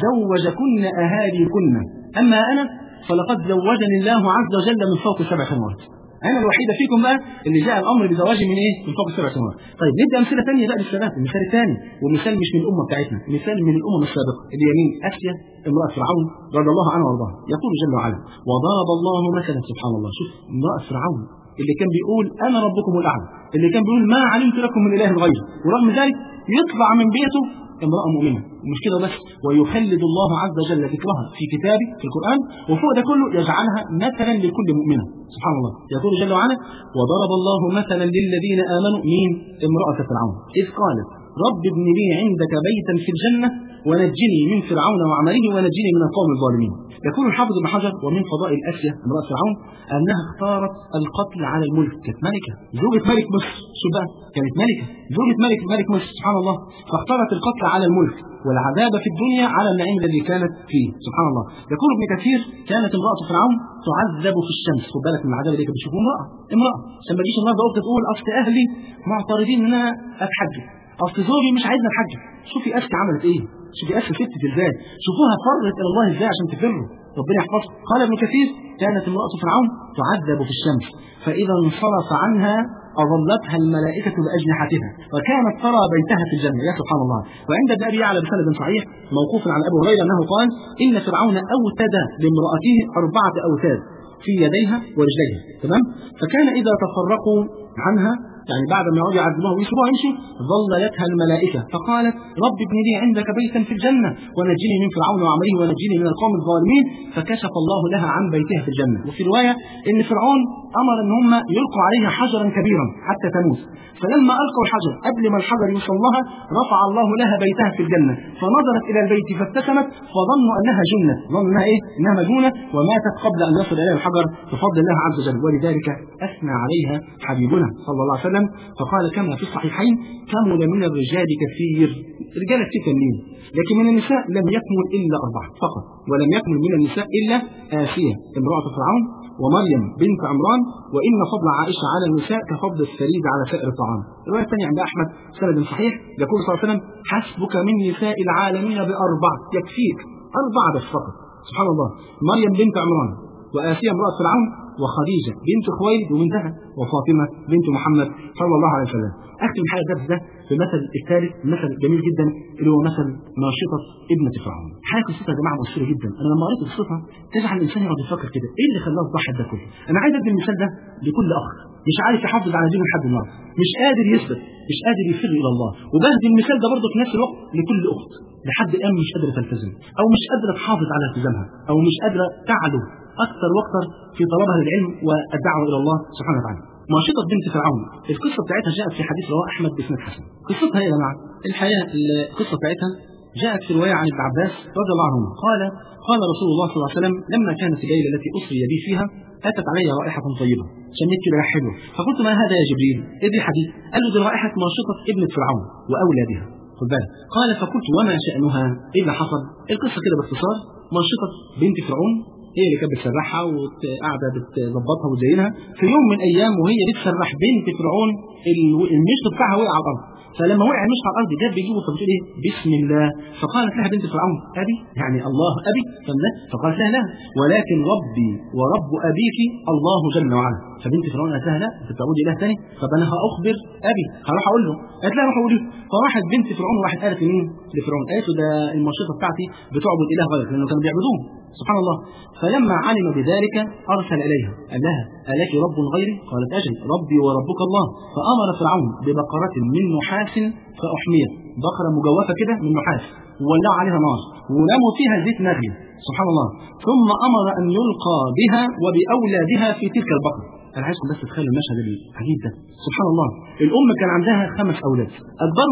زوجكن اهاليكن اما انا فلقد زوجني الله عز وجل من فوق سبع سماوات انا الوحيده فيكم بقى اللي جاء الامر بزواجي من ايه؟ من فوق السبع سماوات. طيب ندي امثله ثانيه بقى للشباب، المثال الثاني ومثال مش من الامه بتاعتنا، مثال من الامم السابقه اللي هي مين؟ اسيا امراه فرعون رضي الله عنها وارضاها، يقول جل وعلا: وضرب الله مثلا سبحان الله، شوف امراه فرعون اللي كان بيقول انا ربكم الاعلى، اللي كان بيقول ما علمت لكم من اله غيره، ورغم ذلك يطلع من بيته امرأة مؤمنة مش كده بس ويخلد الله عز وجل ذكرها في كتابه في القرآن وفوق ده كله يجعلها مثلا لكل مؤمنة سبحان الله يقول جل وعلا وضرب الله مثلا للذين آمنوا مين امرأة فرعون إذ قالت رب ابن لي عندك بيتا في الجنة ونجني من فرعون وعمله ونجني من القوم الظالمين يقول الحافظ ابن حجر ومن فضائل اسيا امراه فرعون انها اختارت القتل على الملك كانت ملكه زوجة ملك مصر شو بقى كانت ملكه زوجة ملك ملك مصر سبحان الله فاختارت القتل على الملك والعذاب في الدنيا على النعيم الذي كانت فيه سبحان الله يقول ابن كثير كانت امراه فرعون تعذب في الشمس خد بالك من العذاب اللي كانت بتشوفه امراه امراه عشان ما تجيش النهارده اخت تقول اصل اهلي معترضين ان انا اتحجب اصل زوجي مش عايزني اتحجب شوفي اسكي عملت ايه شوفي اسكي ستت ازاي شوفوها فرت الى الله ازاي عشان تفروا ربنا يحفظها قال ابن كثير كانت امراه فرعون تعذب في الشمس فاذا انصرف عنها أظلتها الملائكة بأجنحتها وكانت ترى بيتها في الجنة يا سبحان الله وعند ابن أبي يعلى بسند صحيح موقوف عن أبي هريرة أنه قال إن فرعون أوتد لامرأته أربعة أوتاد في يديها ورجليها تمام فكان إذا تفرقوا عنها يعني بعد ما يقعدوا يعذبوها ويسيبوها يمشي ظللتها الملائكة فقالت رب ابن لي عندك بيتا في الجنة ونجني من فرعون وعمله ونجني من القوم الظالمين فكشف الله لها عن بيتها في الجنة وفي رواية إن فرعون أمر أن هم يلقوا عليها حجرا كبيرا حتى تموت فلما ألقوا الحجر قبل ما الحجر يوصل لها رفع الله لها بيتها في الجنة فنظرت إلى البيت فابتسمت فظنوا أنها جنة ظنوا أنها إيه؟ أنها مجنونة وماتت قبل أن يصل إليها الحجر بفضل الله عز وجل ولذلك أثنى عليها حبيبنا صلى الله عليه وسلم فقال كما في الصحيحين كمل من الرجال كثير رجال كثير كاملين لكن من النساء لم يكمل إلا أربعة فقط ولم يكمل من النساء إلا آسية امرأة فرعون ومريم بنت عمران وإن فضل عائشة على النساء كفضل الثريد على سائر الطعام الرواية الثانية عند أحمد سند صحيح يقول صلى الله عليه وسلم حسبك من نساء العالمين بأربع يكفيك أربعة بس فقط سبحان الله مريم بنت عمران وآسية امرأة فرعون وخديجة بنت خويلد وبنتها وفاطمة بنت محمد صلى الله عليه وسلم أختم الحقيقة الدرس ده بمثل الثالث مثل جميل جدا اللي هو مثل ناشطة ابنة فرعون حاجة قصتها يا جماعة مؤثرة جدا أنا لما قريت قصتها تجعل الإنسان يقعد يفكر كده إيه اللي خلاه تضحي ده كله أنا عايز أدي المثال ده لكل أخ مش عارف يحافظ على دينه لحد النهارده مش قادر يثبت مش قادر يفر الى الله وبهدي المثال ده برضه في نفس الوقت لكل اخت لحد الان مش قادره تلتزم او مش قادره تحافظ على التزامها او مش قادره تعلو اكثر واكثر في طلبها للعلم والدعوه الى الله سبحانه وتعالى ناشطة بنت فرعون القصة بتاعتها جاءت في حديث رواه أحمد بسند حسن قصتها إيه يا جماعة الحقيقة القصة بتاعتها جاءت في رواية عن ابن عباس رضي الله عنهما قال قال رسول الله صلى الله عليه وسلم لما كانت الليلة التي أسري بي فيها أتت علي رائحة طيبة شميت كده ريحة حلوة فقلت ما هذا يا جبريل إيه دي حديث قال له دي رائحة ناشطة ابنة فرعون وأولادها خد بالك قال فقلت وما شأنها إيه اللي حصل القصة كده باختصار ناشطة بنت فرعون هي اللي كانت بتسرحها وقاعده بتظبطها وتزينها في يوم من الايام وهي بتسرح بنت فرعون المشط بتاعها وقع على الارض فلما وقع المشط على الارض جت بيجيبه فبتقول ايه بسم الله فقالت لها بنت فرعون ابي يعني الله ابي فقالت لها لا ولكن ربي ورب ابيك الله جل وعلا فبنت فرعون قالت لها لا انت بتعبدي اله ثاني طب انا هاخبر ابي هروح اقول له قالت لها روح اقول له فراحت بنت فرعون وراحت قالت لمين؟ لفرعون قالت له ده المشرطه بتاعتي بتعبد اله غيرك لانه كانوا بيعبدوه سبحان الله فلما علم بذلك ارسل اليها قال لها الك رب غيري؟ قالت اجل ربي وربك الله فامر فرعون ببقره من نحاس فاحميت بقره مجوفه كده من نحاس وولعوا عليها نار ورموا فيها زيت نغلي سبحان الله ثم امر ان يلقى بها وباولادها في تلك البقره انا عايزكم بس تتخيلوا المشهد العجيب ده سبحان الله الام كان عندها خمس اولاد اكبرهم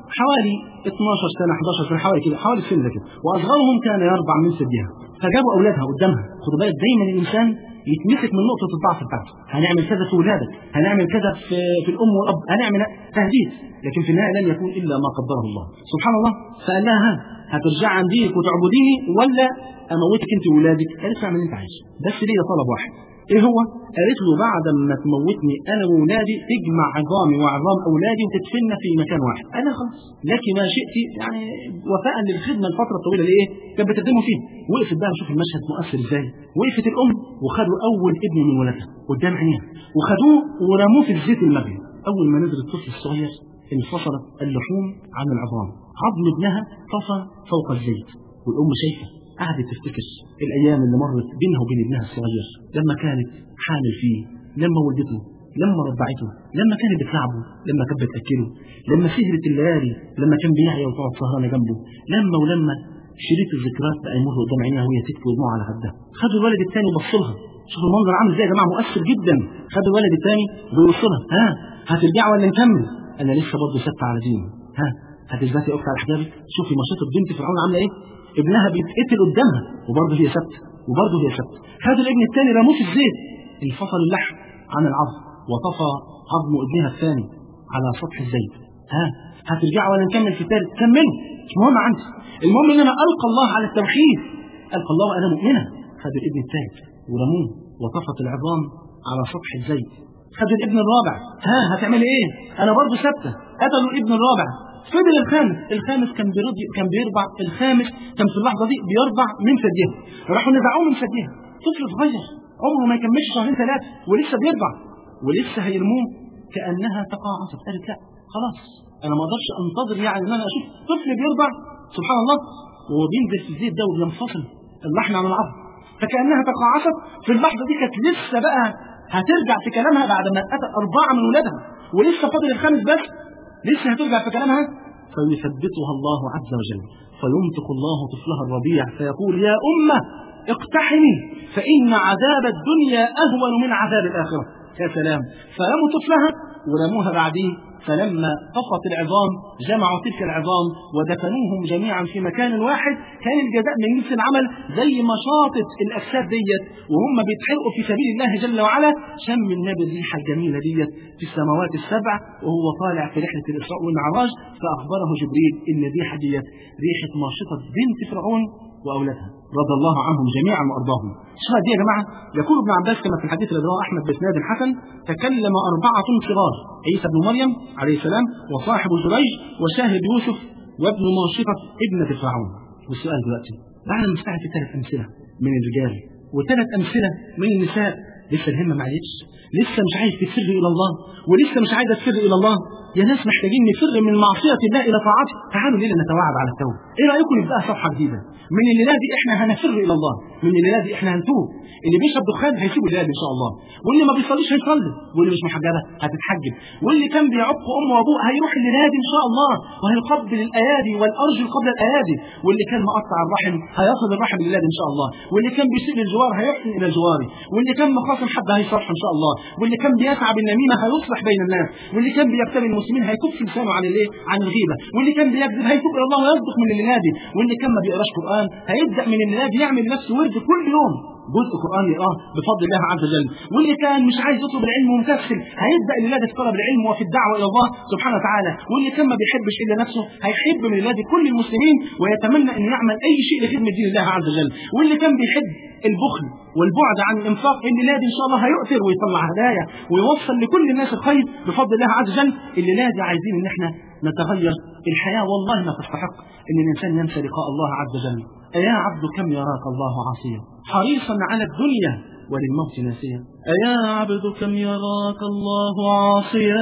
حوالي 12 سنه 11 سنه حوالي كده حوالي السن ده كده واصغرهم كان يرضع من ثديها فجابوا اولادها قدامها خدوا بالك دايما الانسان يتمسك من نقطه الضعف بتاعته هنعمل كذا في ولادك هنعمل كذا في, في الام والاب هنعمل تهديد لكن في النهايه لن يكون الا ما قدره الله سبحان الله فقال لها ها هترجع عن دينك وتعبديني ولا اموتك انت وولادك قالت اعمل اللي انت عايزه بس ليا طلب واحد ايه هو؟ قالت له بعد ما تموتني انا وولادي تجمع عظامي وعظام اولادي وتدفننا في مكان واحد. انا خلاص لك ما شئت يعني وفاء للخدمه الفتره الطويله اللي ايه؟ كانت بتخدمه فيه. وقفت بقى نشوف المشهد مؤثر ازاي. وقفت الام وخدوا اول ابن من ولدها قدام عينيها وخدوه ورموه في الزيت المغلي. اول ما نزل الطفل الصغير انفصلت اللحوم عن العظام. عظم ابنها طفى فوق الزيت والام شايفه قعدت تفتكر الايام اللي مرت بينها وبين ابنها الصغير لما كانت حامل فيه لما ولدته لما رضعته لما كانت بتلعبه لما كانت بتاكله لما سهرت الليالي لما كان بيعيا وتقعد سهرانه جنبه لما ولما شريط الذكريات بقى يمر قدام عينيها وهي تبكي ودموع على خدها خدوا الولد الثاني وبصوا لها شوفوا المنظر عامل ازاي يا جماعه مؤثر جدا خدوا الولد الثاني وبيبصوا لها ها هترجعوا ولا نكمل انا لسه برضه ثابته على ديني ها هتثبتي يا اختي على حجابك شوفي مشيطه بنت فرعون عامله ايه ابنها بيتقتل قدامها وبرضه هي ثابته وبرضه هي ثابته خدوا الابن الثاني رموه في الزيت انفصل اللحم عن العظم وطفى عظم ابنها الثاني على سطح الزيت ها هترجعوا ولا نكمل في الثالث كملوا مش مهم عندي المهم ان انا القى الله على التوحيد القى الله وانا مؤمنه خدوا الابن الثالث ورموه وطفت العظام على سطح الزيت خدوا الابن الرابع ها هتعمل ايه انا برضه ثابته قتلوا الابن الرابع فضل الخامس الخامس كان بيرضي كان بيرضع الخامس كان في اللحظه دي بيرضع من ثديها راحوا نزعوه من ثديها طفل صغير عمره ما يكملش شهرين ثلاثه ولسه بيرضع ولسه هيرموه كانها تقاعست قالت لا خلاص انا ما اقدرش انتظر يعني ان انا اشوف طفل بيرضع سبحان الله وهو بينزل في الزيت ده وبينفصل اللحم عن العظم فكانها تقاعست في اللحظه دي كانت لسه بقى هترجع في كلامها بعد ما قتل اربعه من ولادها ولسه فاضل الخامس بس لسه هترجع في كلامها فيثبتها الله عز وجل فينطق الله طفلها الرضيع فيقول يا أمة اقتحمي فإن عذاب الدنيا أهون من عذاب الآخرة يا سلام فرموا طفلها ورموها بعديه فلما طفت العظام جمعوا تلك العظام ودفنوهم جميعا في مكان واحد كان الجزاء من جنس العمل زي ما شاطت الاجساد ديت وهم بيتحرقوا في سبيل الله جل وعلا شم النبي الريحه الجميله ديت في السماوات السبع وهو طالع في رحله الاسراء والمعراج فاخبره جبريل ان الريحه ديت ريحه ماشطه بنت فرعون واولادها رضي الله عنهم جميعا وارضاهم. شو دي يا جماعه؟ يقول ابن عباس كما في الحديث الذي رواه احمد باسناد حسن تكلم اربعه صغار عيسى بن مريم عليه السلام وصاحب جريج وشاهد يوسف وابن ماشطه ابنه فرعون. والسؤال دلوقتي بعد ما سمعت ثلاث امثله من الرجال وثلاث امثله من النساء لسه الهمه ما عادتش لسه مش عايز تسر الى الله ولسه مش عايز تسر الى الله يا ناس محتاجين نفر من معصيه الله الى طاعته تعالوا ليله نتوعد على التوبه ايه رايكم نبدا صفحه جديده من الليله دي احنا هنفر الى الله من الليله دي احنا هنتوب اللي بيشرب دخان هيسيب الليله دي ان شاء الله واللي ما بيصليش هيصلي واللي مش محجبه هتتحجب واللي كان بيعق امه وابوه هيروح الليله دي ان شاء الله وهيقبل الايادي والارجل قبل الايادي واللي كان مقطع الرحم هيصل الرحم الليله دي ان شاء الله واللي كان بيسيء للجوار هيحسن الى جواره واللي كان مخاصم حد هيصلح ان شاء الله واللي كان بيسعى بالنميمه هيصلح بين الناس واللي كان بيبتلي المسلمين هيكف لسانه عن الايه عن الغيبه واللي كان بيكذب هيتوب الى الله ويصدق من الليلادي واللي كان ما بيقراش قران هيبدا من الليلادي يعمل لنفسه ورد كل يوم جزء قرآن يقراه بفضل الله عز وجل واللي كان مش عايز يطلب العلم ومكسل هيبدا الليله في طلب العلم وفي الدعوه الى الله سبحانه وتعالى واللي كان ما بيحبش الا نفسه هيحب من الليله كل المسلمين ويتمنى ان يعمل اي شيء لخدمه دين الله عز وجل واللي كان بيحب البخل والبعد عن الانفاق الليله دي ان شاء الله هيؤثر ويطلع هدايا ويوصل لكل الناس الخير بفضل الله عز وجل الليله دي عايزين ان احنا نتغير الحياه والله ما تستحق ان الانسان ينسى لقاء الله عز وجل أيا عبد كم يراك الله عاصيا حريصا على الدنيا وللموت ناسيا أيا عبد كم يراك الله عاصيا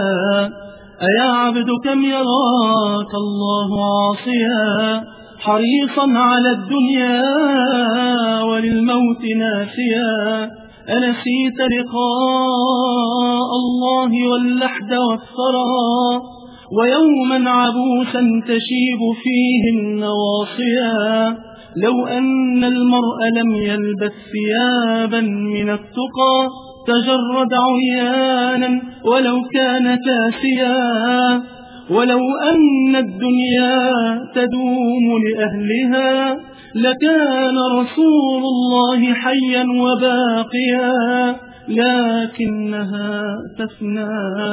أيا عبد كم يراك الله عاصيا حريصا على الدنيا وللموت ناسيا أنسيت لقاء الله واللحد والثرى ويوما عبوسا تشيب فيه النواصيا لو أن المرء لم يلبس ثيابا من التقى تجرد عريانا ولو كان كاسيا ولو أن الدنيا تدوم لأهلها لكان رسول الله حيا وباقيا لكنها تفنى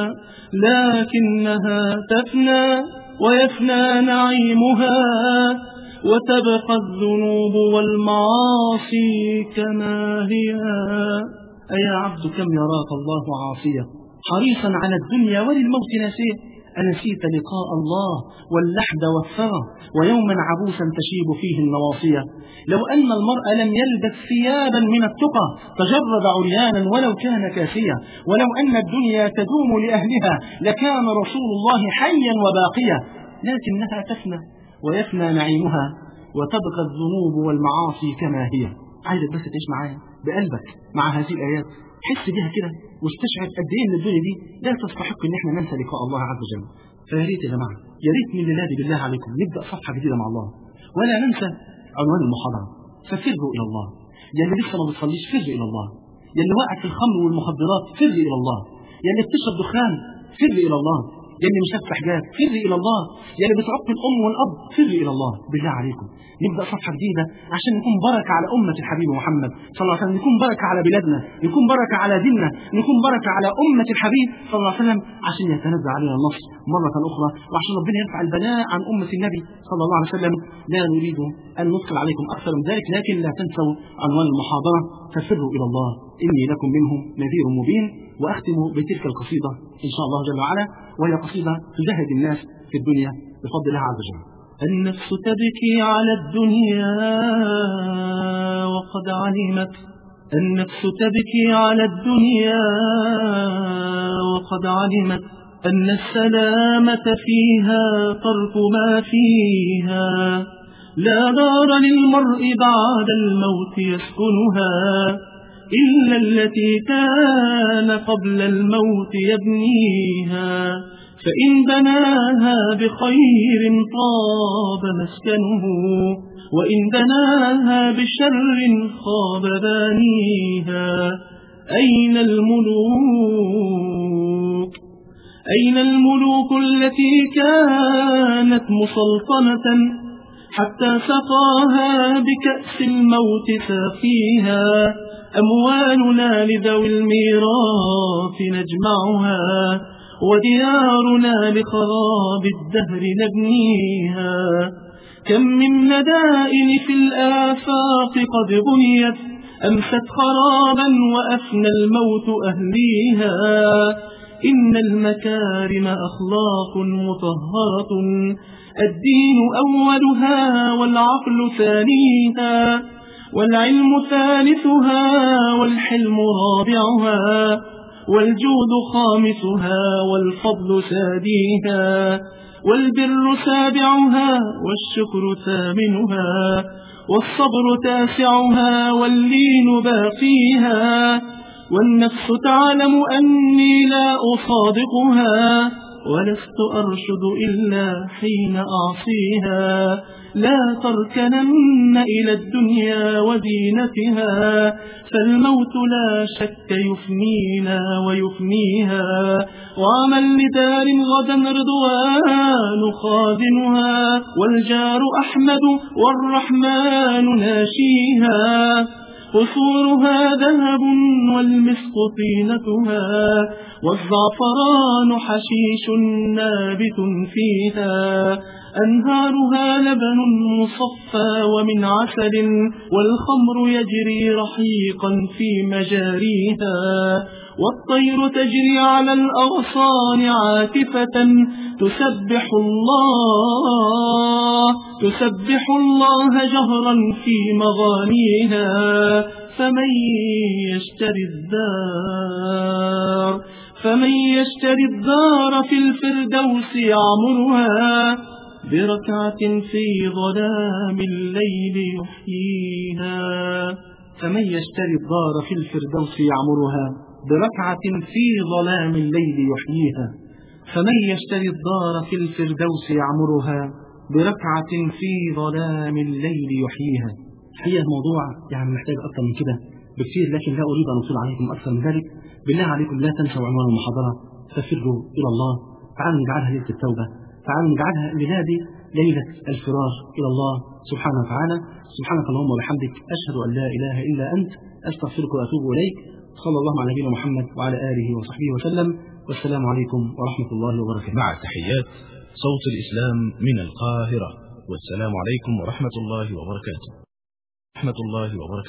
لكنها تفنى ويفنى نعيمها وتبقى الذنوب والمعاصي كما هي أيا عبد كم يراك الله عاصيا حريصا على الدنيا وللموت ناسيه أنسيت لقاء الله واللحد والثرى ويوما عبوسا تشيب فيه النواصية لو أن المرء لم يلبس ثيابا من التقى تجرد عريانا ولو كان كاسيا ولو أن الدنيا تدوم لأهلها لكان رسول الله حيا وباقيا لكنها تفنى ويفنى نعيمها وتبقى الذنوب والمعاصي كما هي عايزك بس تعيش معايا بقلبك مع هذه الآيات حس بيها كده واستشعر قد ايه ان الدنيا دي لا تستحق ان احنا ننسى لقاء الله عز وجل فيا ريت يا جماعه يا ريت من لله بالله عليكم نبدا صفحه جديده مع الله ولا ننسى عنوان المحاضره ففروا الى الله يا اللي لسه ما بتصليش فر الى الله يا اللي واقع في الخمر والمخدرات فر الى الله يا اللي بتشرب دخان فر الى الله يا اللي مش لابسه حجاب فر الى الله يا اللي بتعق الام والاب فر الى الله بالله عليكم نبدا صفحه جديده عشان نكون بركه على امه الحبيب محمد صلى الله عليه وسلم نكون بركه على بلادنا نكون بركه على ديننا نكون بركه على امه الحبيب صلى الله عليه وسلم عشان يتنزل علينا النصر مره اخرى وعشان ربنا يرفع البلاء عن امه النبي صلى الله عليه وسلم لا نريد ان نثقل عليكم اكثر من ذلك لكن لا تنسوا عنوان المحاضره ففروا الى الله اني لكم منه نذير مبين واختم بتلك القصيده ان شاء الله جل وعلا وهي قصيده تزهد الناس في الدنيا بفضل الله عز وجل النفس تبكي على الدنيا وقد علمت النفس تبكي على الدنيا وقد علمت أن السلامة فيها ترك ما فيها لا دار للمرء بعد الموت يسكنها إلا التي كان قبل الموت يبنيها فإن بناها بخير طاب مسكنه وإن بناها بشر خاب بانيها أين الملوك أين الملوك التي كانت مسلطنة حتى سقاها بكأس الموت ساقيها أموالنا لذوي الميراث نجمعها وديارنا لخراب الدهر نبنيها كم من مدائن في الآفاق قد بنيت أمست خرابا وأفنى الموت أهليها إن المكارم أخلاق مطهرة الدين أولها والعقل ثانيها والعلم ثالثها والحلم رابعها والجود خامسها والفضل ساديها والبر سابعها والشكر ثامنها والصبر تاسعها واللين باقيها والنفس تعلم أني لا أصادقها ولست أرشد إلا حين أعصيها لا تركنن إلى الدنيا وزينتها فالموت لا شك يفنينا ويفنيها وعمل لدار غدا رضوان خازنها والجار أحمد والرحمن ناشيها قصورها ذهب والمسك طينتها والزعفران حشيش نابت فيها أنهارها لبن مصفى ومن عسل والخمر يجري رحيقا في مجاريها والطير تجري على الأغصان عاكفة تسبح الله تسبح الله جهرا في مغانيها فمن يشتري الدار فمن يشتري الدار في الفردوس يعمرها بركعة في ظلام الليل يحييها فمن يشتري الدار في الفردوس يعمرها بركعة في ظلام الليل يحييها فمن يشتري الدار في الفردوس يعمرها بركعة في ظلام الليل يحييها هي الموضوع يعني محتاج أكثر من كده بكثير لكن لا أريد أن أطيل عليكم أكثر من ذلك بالله عليكم لا تنسوا عنوان المحاضرة ففروا إلى الله تعالوا نجعلها ليلة التوبة تعالوا نجعلها الليلة دي ليلة الفراش إلى الله سبحانه وتعالى سبحانك اللهم وبحمدك أشهد أن لا إله إلا أنت أستغفرك وأتوب إليك صلى الله على نبينا محمد وعلى آله وصحبه وسلم والسلام عليكم ورحمة الله وبركاته
مع تحيات صوت الإسلام من القاهرة والسلام عليكم ورحمة الله وبركاته رحمة الله وبركاته